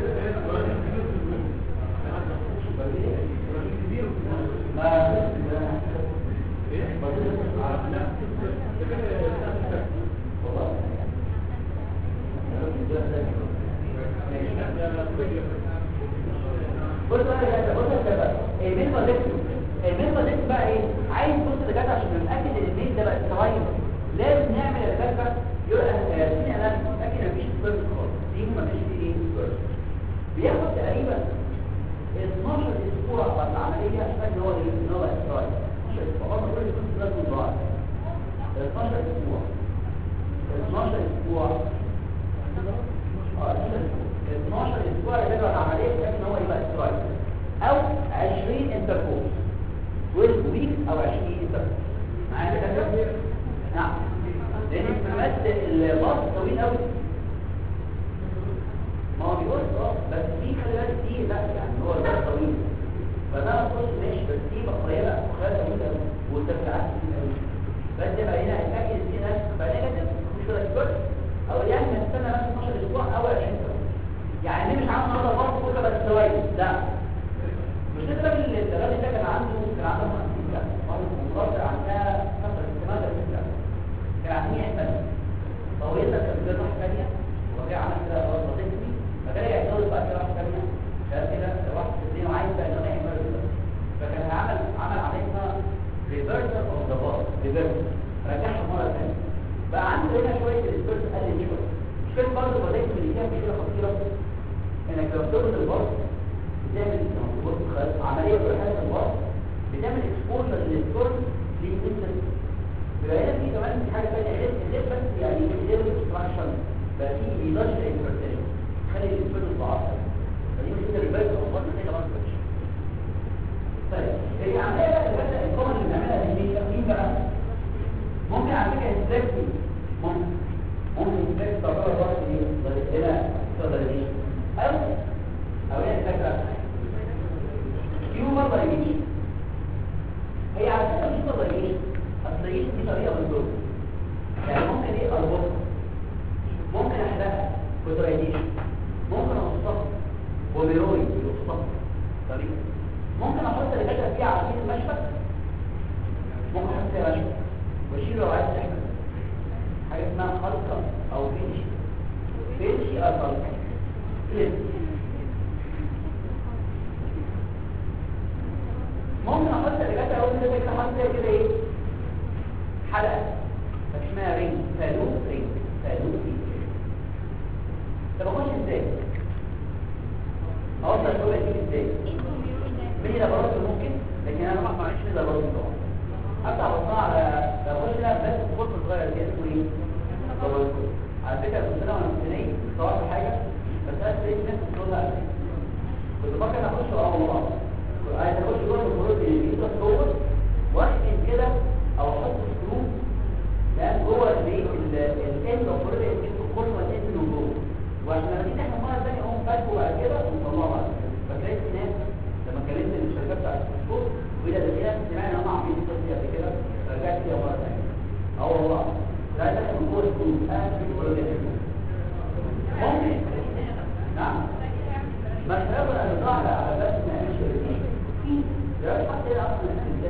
بص بقى يا جدع بص يا شباب الميل بادكتو الميل بادكتو بقى ايه عايز بص يا جدع عشان نتاكد ان الميل ده بقى صغير لازم نعمل يا جدع يبقى في انا متاكد ان مفيش سبيرم خالص دي مفيش فيه ايه سبيرم بياخد تقريبا 12 اسبوع بعد العمليه عشان ان هو ايه ان هو اسرائيل 12 اسبوع هم كل يكون لازم ضاع 12 اسبوع 12 اسبوع اه 12 اسبوع يبقى العمليه عشان ان هو يبقى اسرائيل او 20 انتركورس 12 ويك او 20 انتركورس معايا كده نعم لان الفرمات الباص طويل قوي ما هو بيقول اه بس في خلي بالك دي لا يعني هو ده طويل فده نخش ماشي بس دي بقى قليله وخيال طويل قوي والتفريعات كتير قوي بس يبقى هنا هتلاقي ان في ناس بقى نيجاتيف مش ولا سبيرت او يعني هتستنى مثلا 12 اسبوع او 20 سنه يعني ليه مش عامل النهارده باص كله بس كويس لا مش كده الراجل الراجل ده كان عنده كان عنده 50 سنه مرات عندها فتره استمرار كده كان عندها احساس طويله كانت بتروح ثانيه وجاء عمل كده برضه ضدني فكان يعترض بقى كده واحد ثانيه كان كده واحد اثنين وعايز بقى انه يعمل كده فكان عمل عمل عمليه اسمها ريفرسال اوف ذا بار ريفرس رجعها مره ثانيه بقى عنده هنا شويه الاسبرت قل شويه مشكله برضه بدات اللي فيها مشكله خطيره انك لو بتاخد البار بتعمل عمليه في حاله البار بتعمل اكسبوجر للسبرت للانسان يبقى هنا في كمان في حاجه ثانيه غير غير بس يعني غير الاكستراكشن بقى في بيلاش الانفرتيشن خلي الانفرت ضعف فدي مش كده الباقي الاخبار دي كمان مش طيب العمليه بقى اللي الكومن اللي بنعملها دي مين مين بقى ممكن على فكره يستريكت ممكن ممكن يستريكت طبعا الوقت دي هنا تقدر دي او او هي الفكره يو برضه يجي هي على فكره مش برضه يجي اصل يجي دي طريقه من دول يعني ممكن ايه اربطها ممكن احرقها كوترايديشن ممكن اقصها وبيروي يقصها طريقه ممكن احط الغدا فيها على سبيل المشفى ممكن احط فيها مشفى واشيله لو عايز تحمل حاجه اسمها خلطه او فينشي فينشي او خلطه ممكن احط الغدا اقول كده كده احط فيها كده ايه حلقه اسمها رينج فالوب رينج فالوب رينج طب اخش ازاي اوصل الجمله دي ازاي بني لابرات ممكن لكن انا ما معيش في لابرات طبعا افتح بصنع على بخش لها بس غرفه صغيره دي اسمه ايه لابرات على فكره كنت انا وانا مستني صورت حاجه بس انا لقيت ناس بتقول لها كنت بفكر اخش اه والله عايز اخش جوه الخروج اللي بيدخل جوه واحكم كده او احط سكرو لان جوه البيت الاند اوف الخروج كل ما تنزل من جوه واحنا لما نيجي احنا مره ثانيه اقوم فاتحه بعد كده ونطلعه بعد كده فكرهت ناس لما كلمت الشركات بتاعت السكور وإذا ده فيها سمعنا ان هم عاملين القصه قبل كده رجعت فيها مره ثانيه اه والله لا ده من جوه السكور انا في الخروج ممكن نعم مش هقدر ان اضاع على بس ما يعملش في ده حتى هنا اصلا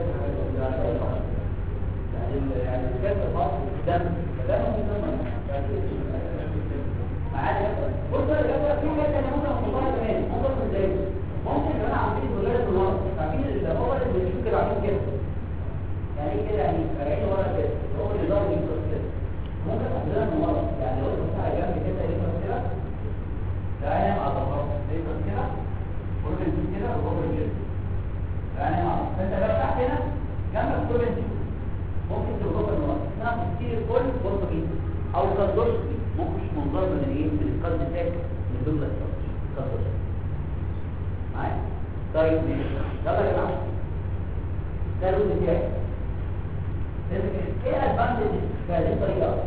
يعني يعني الكلام الخاص بالدم فده ممكن معايا بص يا جماعه في حاجه انا ممكن احطها كمان ممكن ازاي ممكن كمان عاملين ولاده النار عارفين الهو اللي بنشوف كده عاملين كده يعني ايه كده يعني راجعين ورا كده هو اللي ضرب يكسر كده بيبقى كده بروبن كده وبروبن كده يعني انت لو تحت هنا جنبك بروبن ممكن تضرب النار اسمها كتير كل برضه جدا او كاردوسكي ممكن مش منظر من الايه من القلب تاك من ضمن الكاردوسكي معايا طيب ماشي يلا يا جماعه ده الوز بتاعي ايه الادفانتج في هذه الطريقه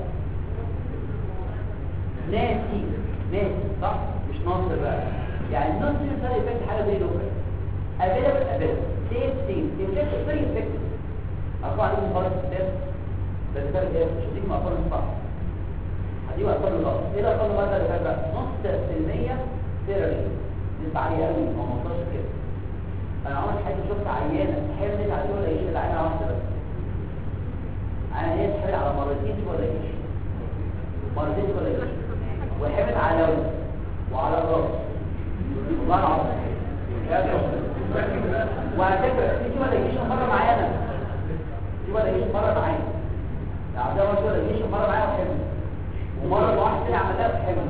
ناسي ناسي صح مش ناصر بقى يعني الناصر ده يفكر حاجه زي لوكال افيلابل افيلابل سيف سيف افكت فيري افكتيف ارفع عليهم خالص الكتاب ده كتاب ايه مش هديك مقال الصح هديك مقال الغلط ايه الارقام بقى اللي فات بقى نص في المية ثيرابي نسبة عالية قوي 15 كده انا عمري حياتي شفت عيانة حملت على ولا ايش العينة واحدة بس انا هي تحمل على مرتين ولا ايش مرتين ولا ايش وحمل على ولد وعلى الراس والله العظيم وعلى فكرة تيجي ولا ايش مرة معانا دي ولا ايش مرة معايا يا عبد الله ولا ايش مرة معايا وحمل ومرة واحد تاني عملها بحمل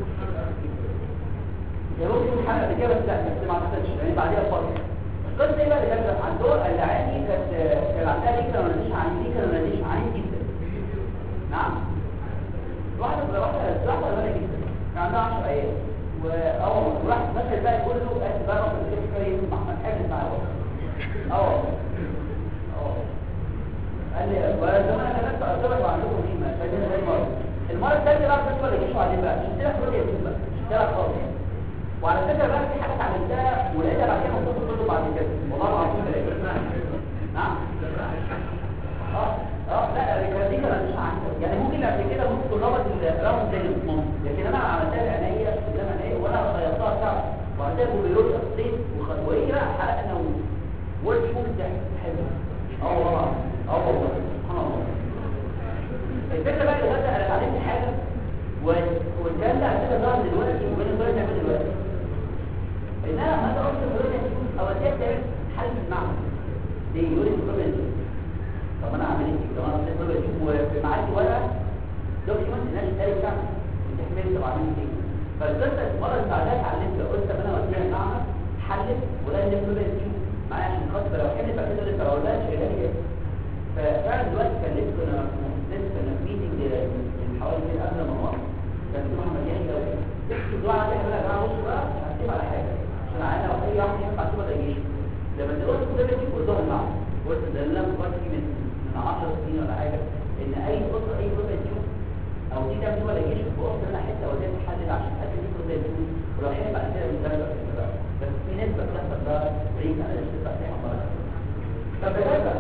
يا رب يكون حاجة قبل كده بس لا بس ما حصلش يعني بعديها فترة القصة ايه بقى اللي كانت عندهم العياني كانت كان عندها ليكرا ولا ناديش عن ليكرا ولا ناديش عن جدا نعم واحدة واحدة واحدة ولا جدا كان عندها 10 ايام واول راح مثل بقى كله قال بقى في الكيس مع محمد حاجة معاه اه اه قال لي وزمان انا كنت اقدر عندكم دي ما فاكر زي المره المره الثانيه بقى بس ولا يجيشوا عليه بقى مش تلعب كل يوم بقى مش تلعب خالص وعلى فكره بقى في حاجات عملتها ولقيتها بعد كده مطلوب كله بعد كده والله العظيم ثلاثه نعم اه اه لا دي كده مش عندي يعني ممكن قبل كده ممكن رابط الراوند زي ممكن لكن انا عملتها بعينيا قدام عينيا وانا خيطتها ساعه وبعدها بيقولوا لي قصيت وهي بقى حرقنا وورد ممكن تحب اه والله اه والله سبحان الله الفكره بقى اللي غدا انا اتعلمت حاجه والكلام ده عندنا ظهر دلوقتي وبين الظهر نعمل دلوقتي ان انا لما اجي اقول لك او اديك تعمل حل في المعمل ليه يقول لي البروبلم دي طب انا اعمل ايه طب انا اصل البروبلم وفي معاكي ورقه دوكيومنت الناس تاريخ بتاعها وتحمل طب عملت ايه فالقصه المره اللي بعدها اتعلمت قلت طب انا اوديها المعمل حلت ولا اللي البروبلم دي معايا عشان خاطر لو حملت بعد كده لسه اقول لها شغالي ايه ففعلا دلوقتي كلمت كنا لسه كنا في ميتنج من حوالي كده قبل رمضان كان في محمد يحيى لو تكتب دعاء على احنا بقى بصوا بقى مش هكتب على حاجه عشان عايز لو اي واحد ينفع تبقى ده يجيش لما تقول كده بتجيب قدام معه قلت ده اللي انا فكرت فيه من من 10 سنين ولا حاجه ان اي قصه اي قصه تشوف او دي تعمل ولا يجيش في قصه انا حته ولا تحلل عشان حد دي قصه تشوف ولو حلم بعد كده من ده بس في نسبه بتحصل ده ريت على الشيء بتاع طب بجد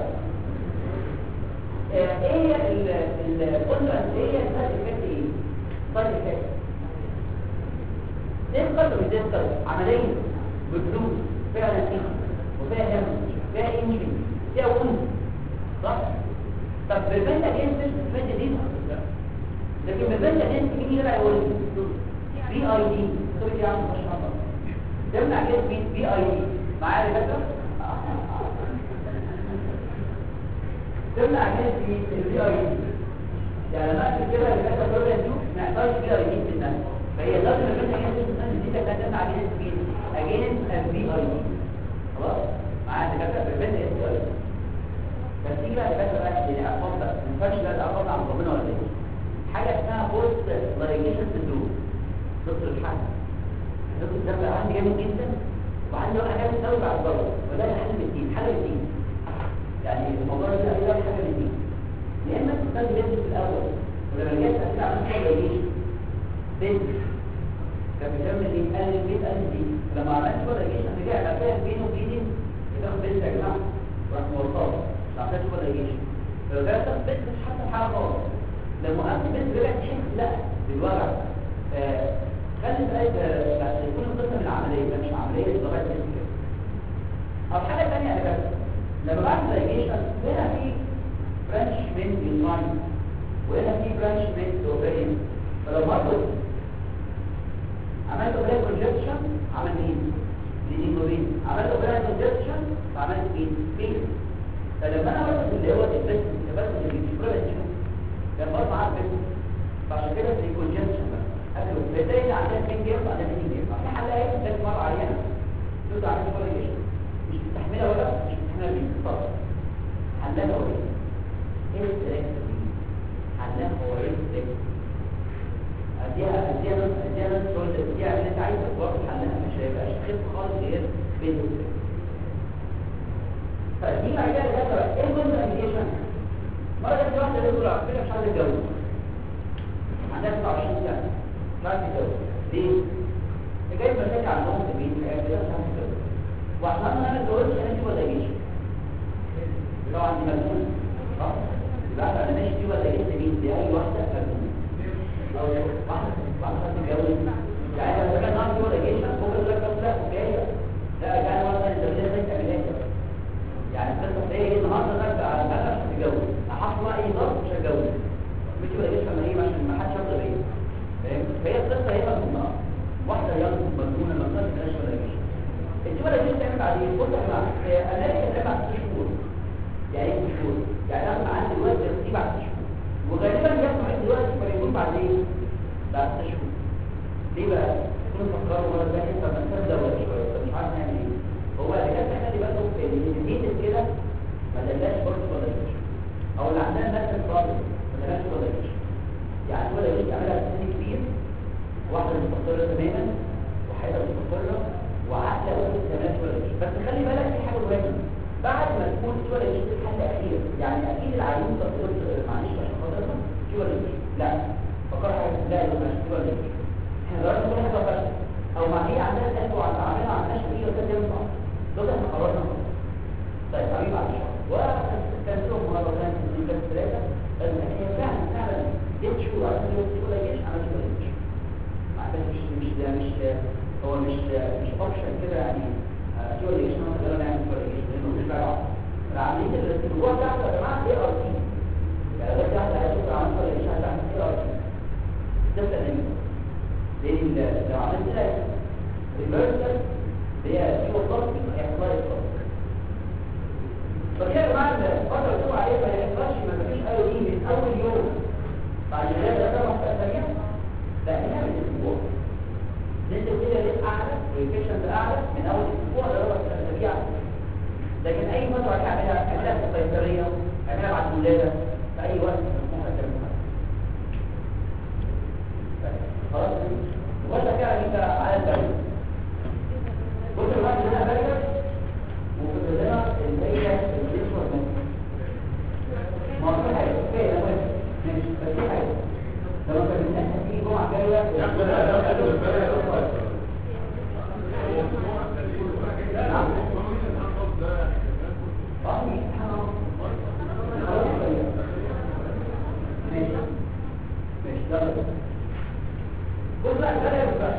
ايه هي القدرة ايه الفرق افكت ايه فرق افكت ديسكر وديسكر عملية بفلوس فيها نتيجة وفيها هم فيها انجري فيها وند صح طب بالبنت اجنس البنت دي لكن بالبنت اجنس مين يقدر يقول بي اي دي طب يا عم ما شاء الله تمنع جنس بي اي دي معايا يا دكتور تمنع جهاز البي اي دي يعني لما اكتب كده اللي كانت بروجرام دي ما يحصلش بي اي دي في الناس فهي لازم لما انت جهاز الناس دي كانت تمنع جهاز مين اجهز البي اي دي خلاص معايا دكاتره في البنت اس اي بس تيجي بقى دكاتره بقى اللي ارقام بقى ما ينفعش بقى الارقام عن ربنا ولا ايه حاجه اسمها بوست لايجيشن سندروم دكتور الحاج دكتور ده بقى عندي جامد جدا وعندي واحد جامد قوي بعد بره وده حل بالدين حل بالدين يعني الموضوع ده هيبقى حاجه من دي يا اما تستخدم بنت في الاول ولما جت هتبقى عملت شغل يجيش بنت كان بيعمل ايه قال لي البيت قال لي لما عملت شغل يجيش انا رجعت عشان بينه وبيني بتاخد بنت يا جماعه راح موصله مش عشان شغل يجيش لو جت بنت مش حاسه بحاجه خالص لما قامت البنت رجعت تحس لا بالوجع خلي بقى يكون القسم العمليه مش عمليه لغايه كده او حاجه ثانيه يا جماعه لما بعمل لايجيشن هنا في برانش من اللاين وهنا في برانش من الاوفرين فلو برضه عملت اوفرين كونجكشن عمل مين؟ لينينوبين عملت اوفرين كونجكشن فعملت مين؟ فين فلما انا برضه اللي هو البس البس اللي في برانش كان برضه معاه بس فعشان كده في كونجكشن بقى قبل بالتالي عندنا اثنين جيم بعدين اثنين جيم في حل ايه بس مره تبدا عندي ولا جيش مش مستحمله ولا مش مستحمله مين طبعا حلها هو ايه ايه السلام حلها هو ايه السلام اديها اديها نص اديها نص تقول اديها اللي انت عايزه برضه حلها مش هيبقاش خف خالص غير بين السلام طيب دي بعد كده كده ايه الجزء الابلكيشن مره كانت واحده تقول على فكره مش عايزه تتجوز عندها 29 سنه مش عايزه تتجوز ليه؟ جايب مشاكل عندهم في البيت حاجات كده مش عايزه تتجوز وعشان انا ما اتجوزتش انا دي ولا جيش طبعا دي مجنونه اه يبقى انا ماشي دي ولا جيش مين دي اي واحده مجنونه او واحده واحده تتجوز يعني لو كان ناقص ولا جيش ممكن تقول لك بس لا اوكي لا يعني مثلا انت لازم تعمل يعني القصه ايه النهارده نرجع على المدى عشان تتجوز احط بقى اي ضغط مش هتجوز مش ولا جيش لما ايه عشان ما حدش ياخد بيا فاهم فهي القصه هي مجنونه واحده يلا مجنونه مجنونه مش ولا جيش انت ولا جيش تعمل بعدين بص يا جماعه امريكا تعمل بعد ست شهور يعني ايه ست شهور يعني انا عندي دلوقتي دي بعد ست شهور وغالبا بيحصل عندي دلوقتي فيكون بعد ايه بعد ست شهور ليه بقى كنت فكروا ولا ده انت ما تبدا ولا شويه طب مش عارف نعمل ايه هو اللي كان خلي بالكم في الجديد كده ما دلاش برضه ولا جيش او اللي عندها نفس الفاضل ما دلاش ولا جيش يعني ولا جيش عملها سن كبير واحده مستقره تماما وحياه مستقره وعقله ولا تمام ولا جيش بس خلي بالك في حاجه مهمه بعد ما تكون في ولا جيش الحل اخير يعني اكيد العيون تقول معلش عشان خاطرها في ولا جيش لا فكر حاجه لا يبقى في ولا جيش احنا دلوقتي كل حاجه بس او ما هي عندها قلب وعندها عندها شهيه وكده ينفع دول احنا قررنا طيب حبيبي بعد شهر وكنتهم مرة كانت من كانت ثلاثة بس هي فعلا فعلا ست شهور عشان لو تقول ايش عملت ولا ايش بس مش مش ده مش هو مش مش اوبشن كده يعني تقول ايش انا مثلا نعمل ولا ايش لانه مش بقى العملية الاسبوع بتاعته يا جماعة ايه ار تي يعني لو واحد عايز يقول عملت ولا ايش هتعمل ايه ار تي ده سليم لان لو عملت لها ريفرسال هي في وظائف هيحصل لها فكده يا جماعه الفتره اللي بتقول عليها ما يحصلش ما فيش اي دي من اول يوم بعد كده ده طبعا في اسابيع لا هنا من اسبوع نسبه كده ريت اعلى والفيشنز اعلى من اول اسبوع لغايه في اسابيع لكن اي فتره هتعملها هتعملها في القيصريه هتعملها بعد الولاده في اي وقت ممكن تعملها خلاص ولا كده انت على البلد كل الوقت هنا بلد وكنت لنا اللي هي الاسود ما في حاجه فين ماشي بس في حاجه لما كان الناس هتيجي جمعه جايه بص بقى البلد بقى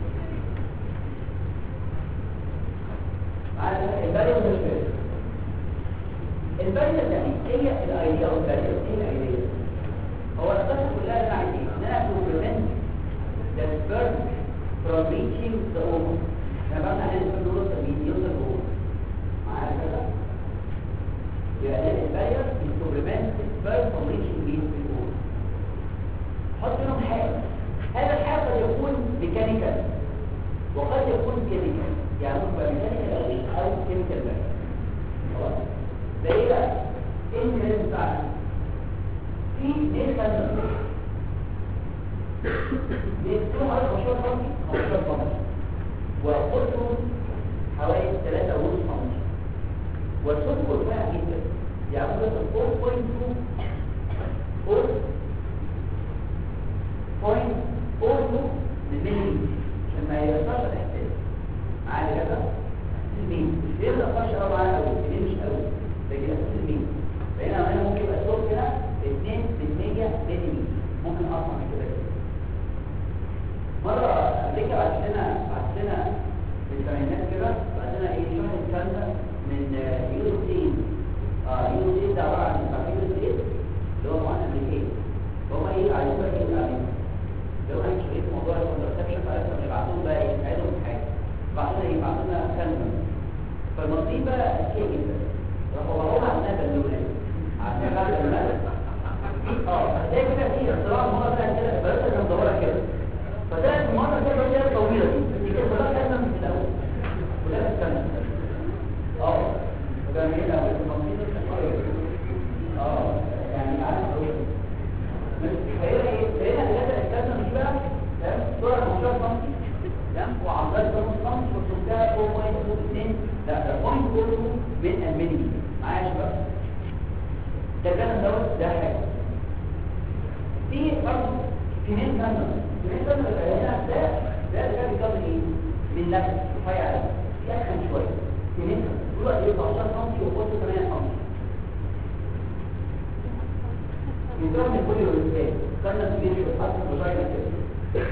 البالغ مش بالغ البالغ يعني هي الايديا او البالغ ايه الايديا هو القصه كلها اللي عايزين ان انا to prevent the sperm from reaching the ovum احنا بقى هنعمل في النور التمييز يوصل جوه معايا كده يبقى البالغ is to prevent the sperm from reaching the ovum حط لهم حاجه هذا الحاجه قد يكون ميكانيكال وقد يكون كيميكال يعني ممكن ميكانيكال او او كيميكال بقى خلاص ده ايه بقى ايه الميكانيزم بتاعنا في ناس كان بيكتبوا على 15 سم 15 سم وقطره حوالي 3 ونص سم والصوت مرتفع جدا يعني ممكن 4.2 بوينت 4.2 ملي عشان ما يبقاش الاحساس معايا كده المين مش بيبدا فرش قوي معايا قوي المين مش قوي لكن اساس المين فهنا هنا ممكن يبقى الصوت كده 2 ملي ممكن اصلا من كده كده مره امريكا بعت لنا بعت لنا في الثمانينات كده بعت لنا ايه شهر الكلام من يوروسين اه يوروسين ده عباره عن عارفين يوروسين اللي هو معانا امريكي فهم ايه عايزين بقى ايه الامريكي لو انا شريت موضوع الكونترسبشن فعرفنا يبعتوا لنا بقى يساعدهم في حاجه بعدين يبعتوا لنا كلمه فالمصيبه اذكياء جدا راحوا وراها عندنا بالونه عشان بعد الملك اه هتلاقي كده في اختراع مره ثانيه كده بس انا مدوره كده فطلعت مره كده اللي هي الطويله دي دي كده كلها كلمه من الاول كلها لا ده بوينت كله من الميني معايا يا شباب ده كان دوت ده حاجه في برضه في مين كان في مين كان هنا ده ده ده بيكون ايه من نفس رفيع قوي يسخن شويه في مين كل وقت يبقى 10 سم وقوته 8 سم يكون من كل الرسالة كان كبير شويه حتى الفجاينا كده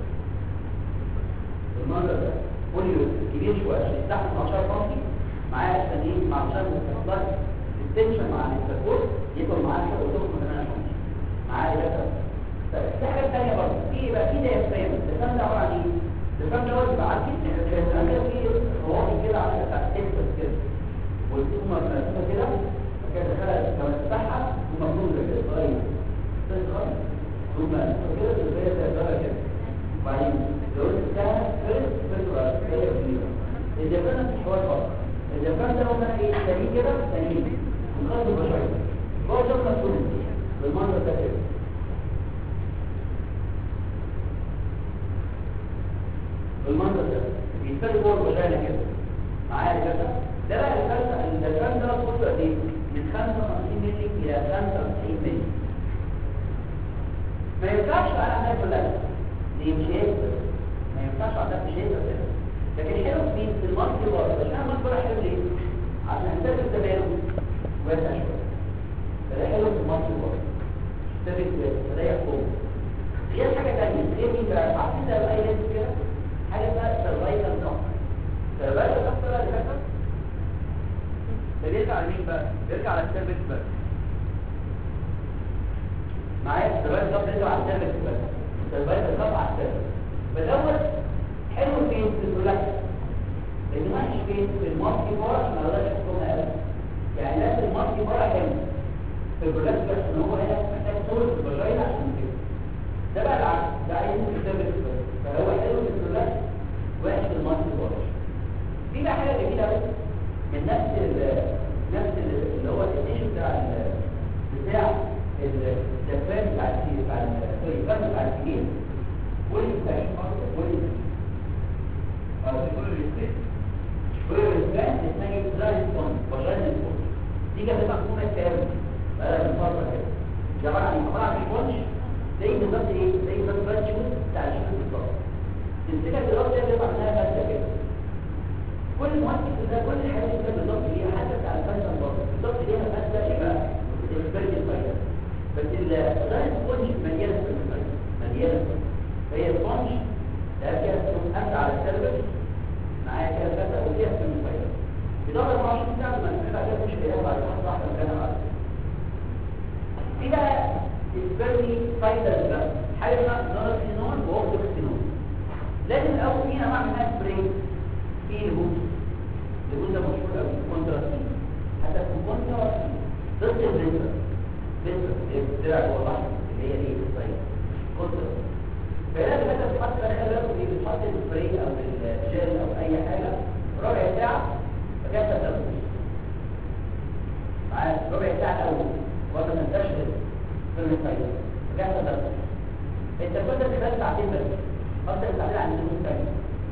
المنظر ده بوليو كبير شويه عشان تحت 12 سم معاه التانيين مع عشان التفضل التنشن مع التفور يكون معاه شويه وتوصل 8 سم معاه ده في حاجه ثانيه برضه في بقى في دايفرام الدايفرام ده عباره عن ايه؟ الدايفرام ده بيبقى عارف كده في روابط كده على بتاع التكسس كده والثومه مرسومه كده كده دخلت لما تفتحها ومفروضه كده طيب تدخل ثم كده زي زي كده وبعدين لو انت فيرست فيرست هي كبيره اذا كانت الحوار فقط اذا كان ده مثلا ايه سليم كده سليم الخط البشري هو ده مسؤول بالمنظر ده كده بالمنظر ده بيتفرق جوه الوجانه كده معايا كده ده بقى الفرق الفرق ده طوله قد ايه من 55 مللي الى 95 مللي ما ينفعش على عندها كلها دي مش هيقدر ما ينفعش عندها مش هيقدر كده لكن حلو في مين في المالتي بار عشان المالتي بار حلو ليه عشان هنترك التباين واسع شويه فده حلو في المالتي بار ثابت فده يحكم غير حاجه ثانيه غير مين بقى عارفين ده بقى لازم كده حاجه اسمها سرفايفل نوع سرفايفل نوع ده اللي فاتت ده بيرجع لمين بقى بيرجع على السيرفيس بس معايا السرفايفل نوع بيرجع على السيرفيس بس السرفايفل نوع على السيرفيس فدوت حلو فين في الريلاكس لان وحش فين في المالتي بار ما اقدرش احكمها قوي يعني نفس المالتي بار حلو في الريلاكس بس ان هو هنا محتاج طول في الفاجينا عشان كده ده بقى العكس ده عايز يثبت فهو حلو في الريلاكس وحش في المالتي بار في بقى حاجه جميله قوي من نفس ال نفس ال اللي هو التيشو بتاع ال بتاع الدفان بتاع الكبير بتاع سوري الفم بتاع الكبير والإنسان والإنسان أو كل الإنسان كل الإنسان اسمها إيه؟ ترايسون وجاين الفوق دي كانت مفهومة كامل بقى من فترة كده ده عبارة عن عبارة عن سبونج زي بالظبط إيه؟ زي بالظبط باد شوز بتاع الشوز بالظبط تمسكها الدراسة دي بيطلع منها مادة كده كل مؤسس ده كل الحاجات اللي بالظبط ليها حتى بتاع الفايزر برضه بالظبط ليها مادة إيه بقى؟ الاسبرجن فايزر بس الغاز سبونج مليانة سبونج مليانة سبونج فهي سبونج ده كده أمس على السيرفر معايا كده فترة وفيها سبونج فايزر بدورة 24 ساعة لما نسمع كده مش بيها بعد لحظة واحدة مكانها بعد في بقى الاسبرجن فايزر بقى حاجة اسمها نورسينون وأوكسينون لازم الأول في أنواع منها سبرينج في الهوس الهوس ده مشهور قوي كونتراستين حتى في كونتراستين ضد البنتر بنتر الدرع جوه البحر اللي هي ايه الصيد كونتراست فهنا مثلا بتحط بقى خلي بالكم ايه بتحط السبراي او الجل او اي حاجه ربع ساعه فكانت تنفس معايا ربع ساعه الاول وقت ما تنتشر في الصيد فكانت تنفس انت كنت خلال ساعتين بس اكتر ساعتين عن النوم الثاني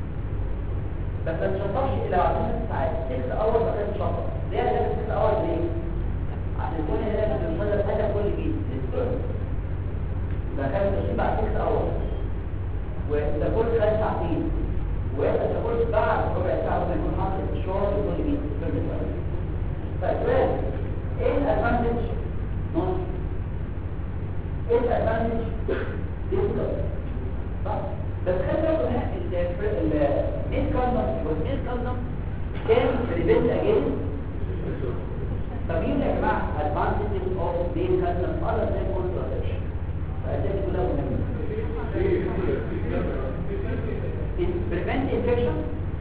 بس ما تشطبش الا بعد ست ساعات ست اور بعدين تشطب ليه هتعمل ست اور ليه؟ عشان تكون هنا في المصدر هدف كل جديد للسبرم يبقى كان تشطيب بعد ست اور وتاكل خلال ساعتين وانت تاكل بعد ربع ساعه لما يكون حاطط الشعر لكل جديد السبرم فالسؤال ايه الادفانتج؟ نص ايه الادفانتج؟ ديسكس صح؟ بس خلي بالكم هنا الميل كاندم والميل كاندم كان بريفنت اجين طب مين يا جماعه advantages of ميل كاندم other than contraception فأساسي كلها مهمة It prevent infection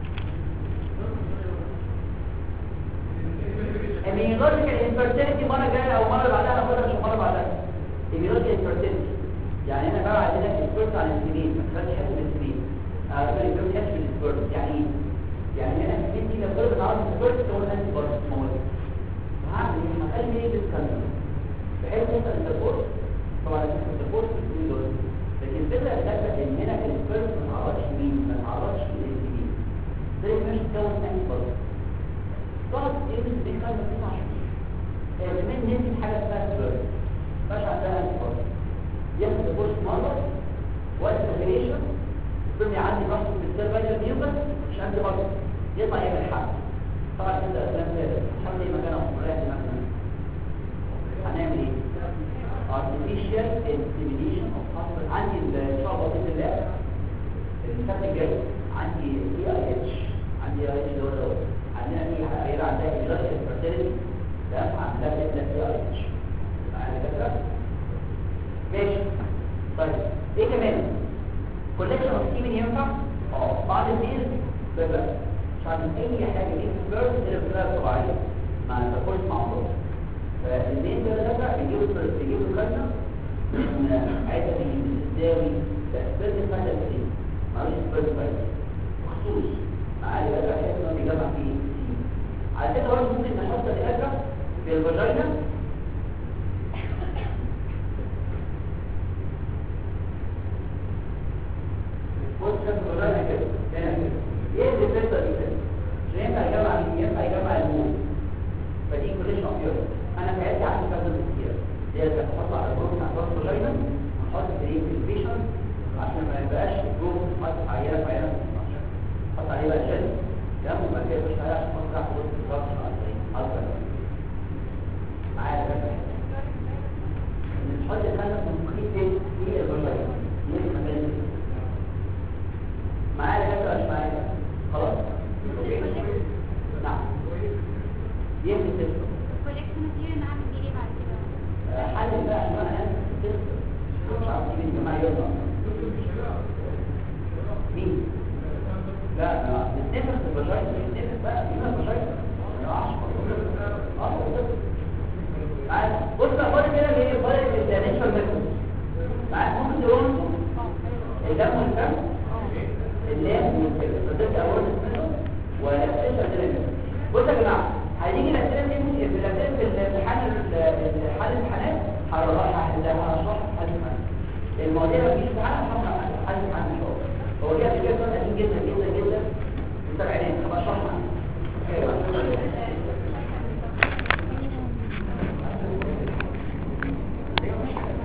immunological infertility مرة جاية أو مرة بعدها ناخدها مش مرة بعدها immunological infertility يعني انا بقى عندنا اكسبيرت على السنين ما تخليش حد من السنين اه سوري ما تخليش من الاكسبيرت يعني ايه يعني انا في دي لو فرض عاوز اكسبيرت تقول انت برضه مواد هعمل ايه هخلي ايه بتكلم بحيث انت السبورت طبعا السبورت في دول لكن الفكره الثالثه ان هنا الاكسبيرت ما تعرضش مين ما تعرضش للسنين زي ما مش تكون ثاني برضه تقعد تلبس بين خمس تسع شهور كمان نسي حاجه اسمها سبيرت مش عندها انتي ياخد كورس مره وقت الفريشن بني عندي ضغط في السيرفايكال ميوكس مش عندي برضه يطلع يعمل حل طبعا كده افلام كده حل ايه مكانه مريح دماغنا هنعمل ايه artificial insemination of hospital عندي ان شاء الله باذن الله السنه الجايه عندي اي اي اتش عندي اي اتش دول دول عندنا في عيله عندها اجازه fertility تمام عندها تبدا اي اي اتش معايا كده ماشي طيب ايه كمان كولكشن اوف سيمن ينفع اه بعض الناس بيبقى مش عارف اي حاجه دي بيرد اللي بتبقى طبيعيه مع التكوين مع بعض فالاثنين دول ده بيجيبوا بيجيبوا الكلمه من عاده من الزاوي ده سبيرد فايده كتير معلش سبيرد فايده مخصوص معايا بقى بحيث انه بيجمع فيه على فكره برضه ممكن نحط الابره في الفاجينا بص كده الفاجينا كده هنا كده ايه اللي بتبدا دي كده مش ينفع يجمع ينفع يجمع المول فدي كوليشن اوف يورو انا في عيادتي عندي كذا كتير دي بتحط على الجروب بتاع راس الفاجينا ونحط فريق في البيشن عشان ما يبقاش الجروب حاطط عينه في عينه حط عليه بقى جل تمام وبعد كده مش عليه عشان خاطر اخد الضغط على الطريق معايا يا باشا نحط الخلف المخيط في الفاجينا دي المكان معايا يا باشا مش معايا خلاص نعم يمكن تسمع كولكشن ماتيريال نعمل بيه ايه بعد كده؟ حل بقى انواع ناس مش عارفين الجماعه يلا مين لا لا نتنفخ في البشاير نتنفخ بقى مين البشاير ما يقعش اه بالظبط معاك بص بقى فرق كده اللي هي فرق الدانيشال ميثود معاك ممكن تقول الدم والفم اللام والكده فده اول ميثود والاكسشن ده بص يا جماعه هنيجي الاسئله دي في الاسئله في الامتحان الحل الامتحانات هشرحها هشرحها في حل الامتحان المواضيع اللي في الامتحان هشرحها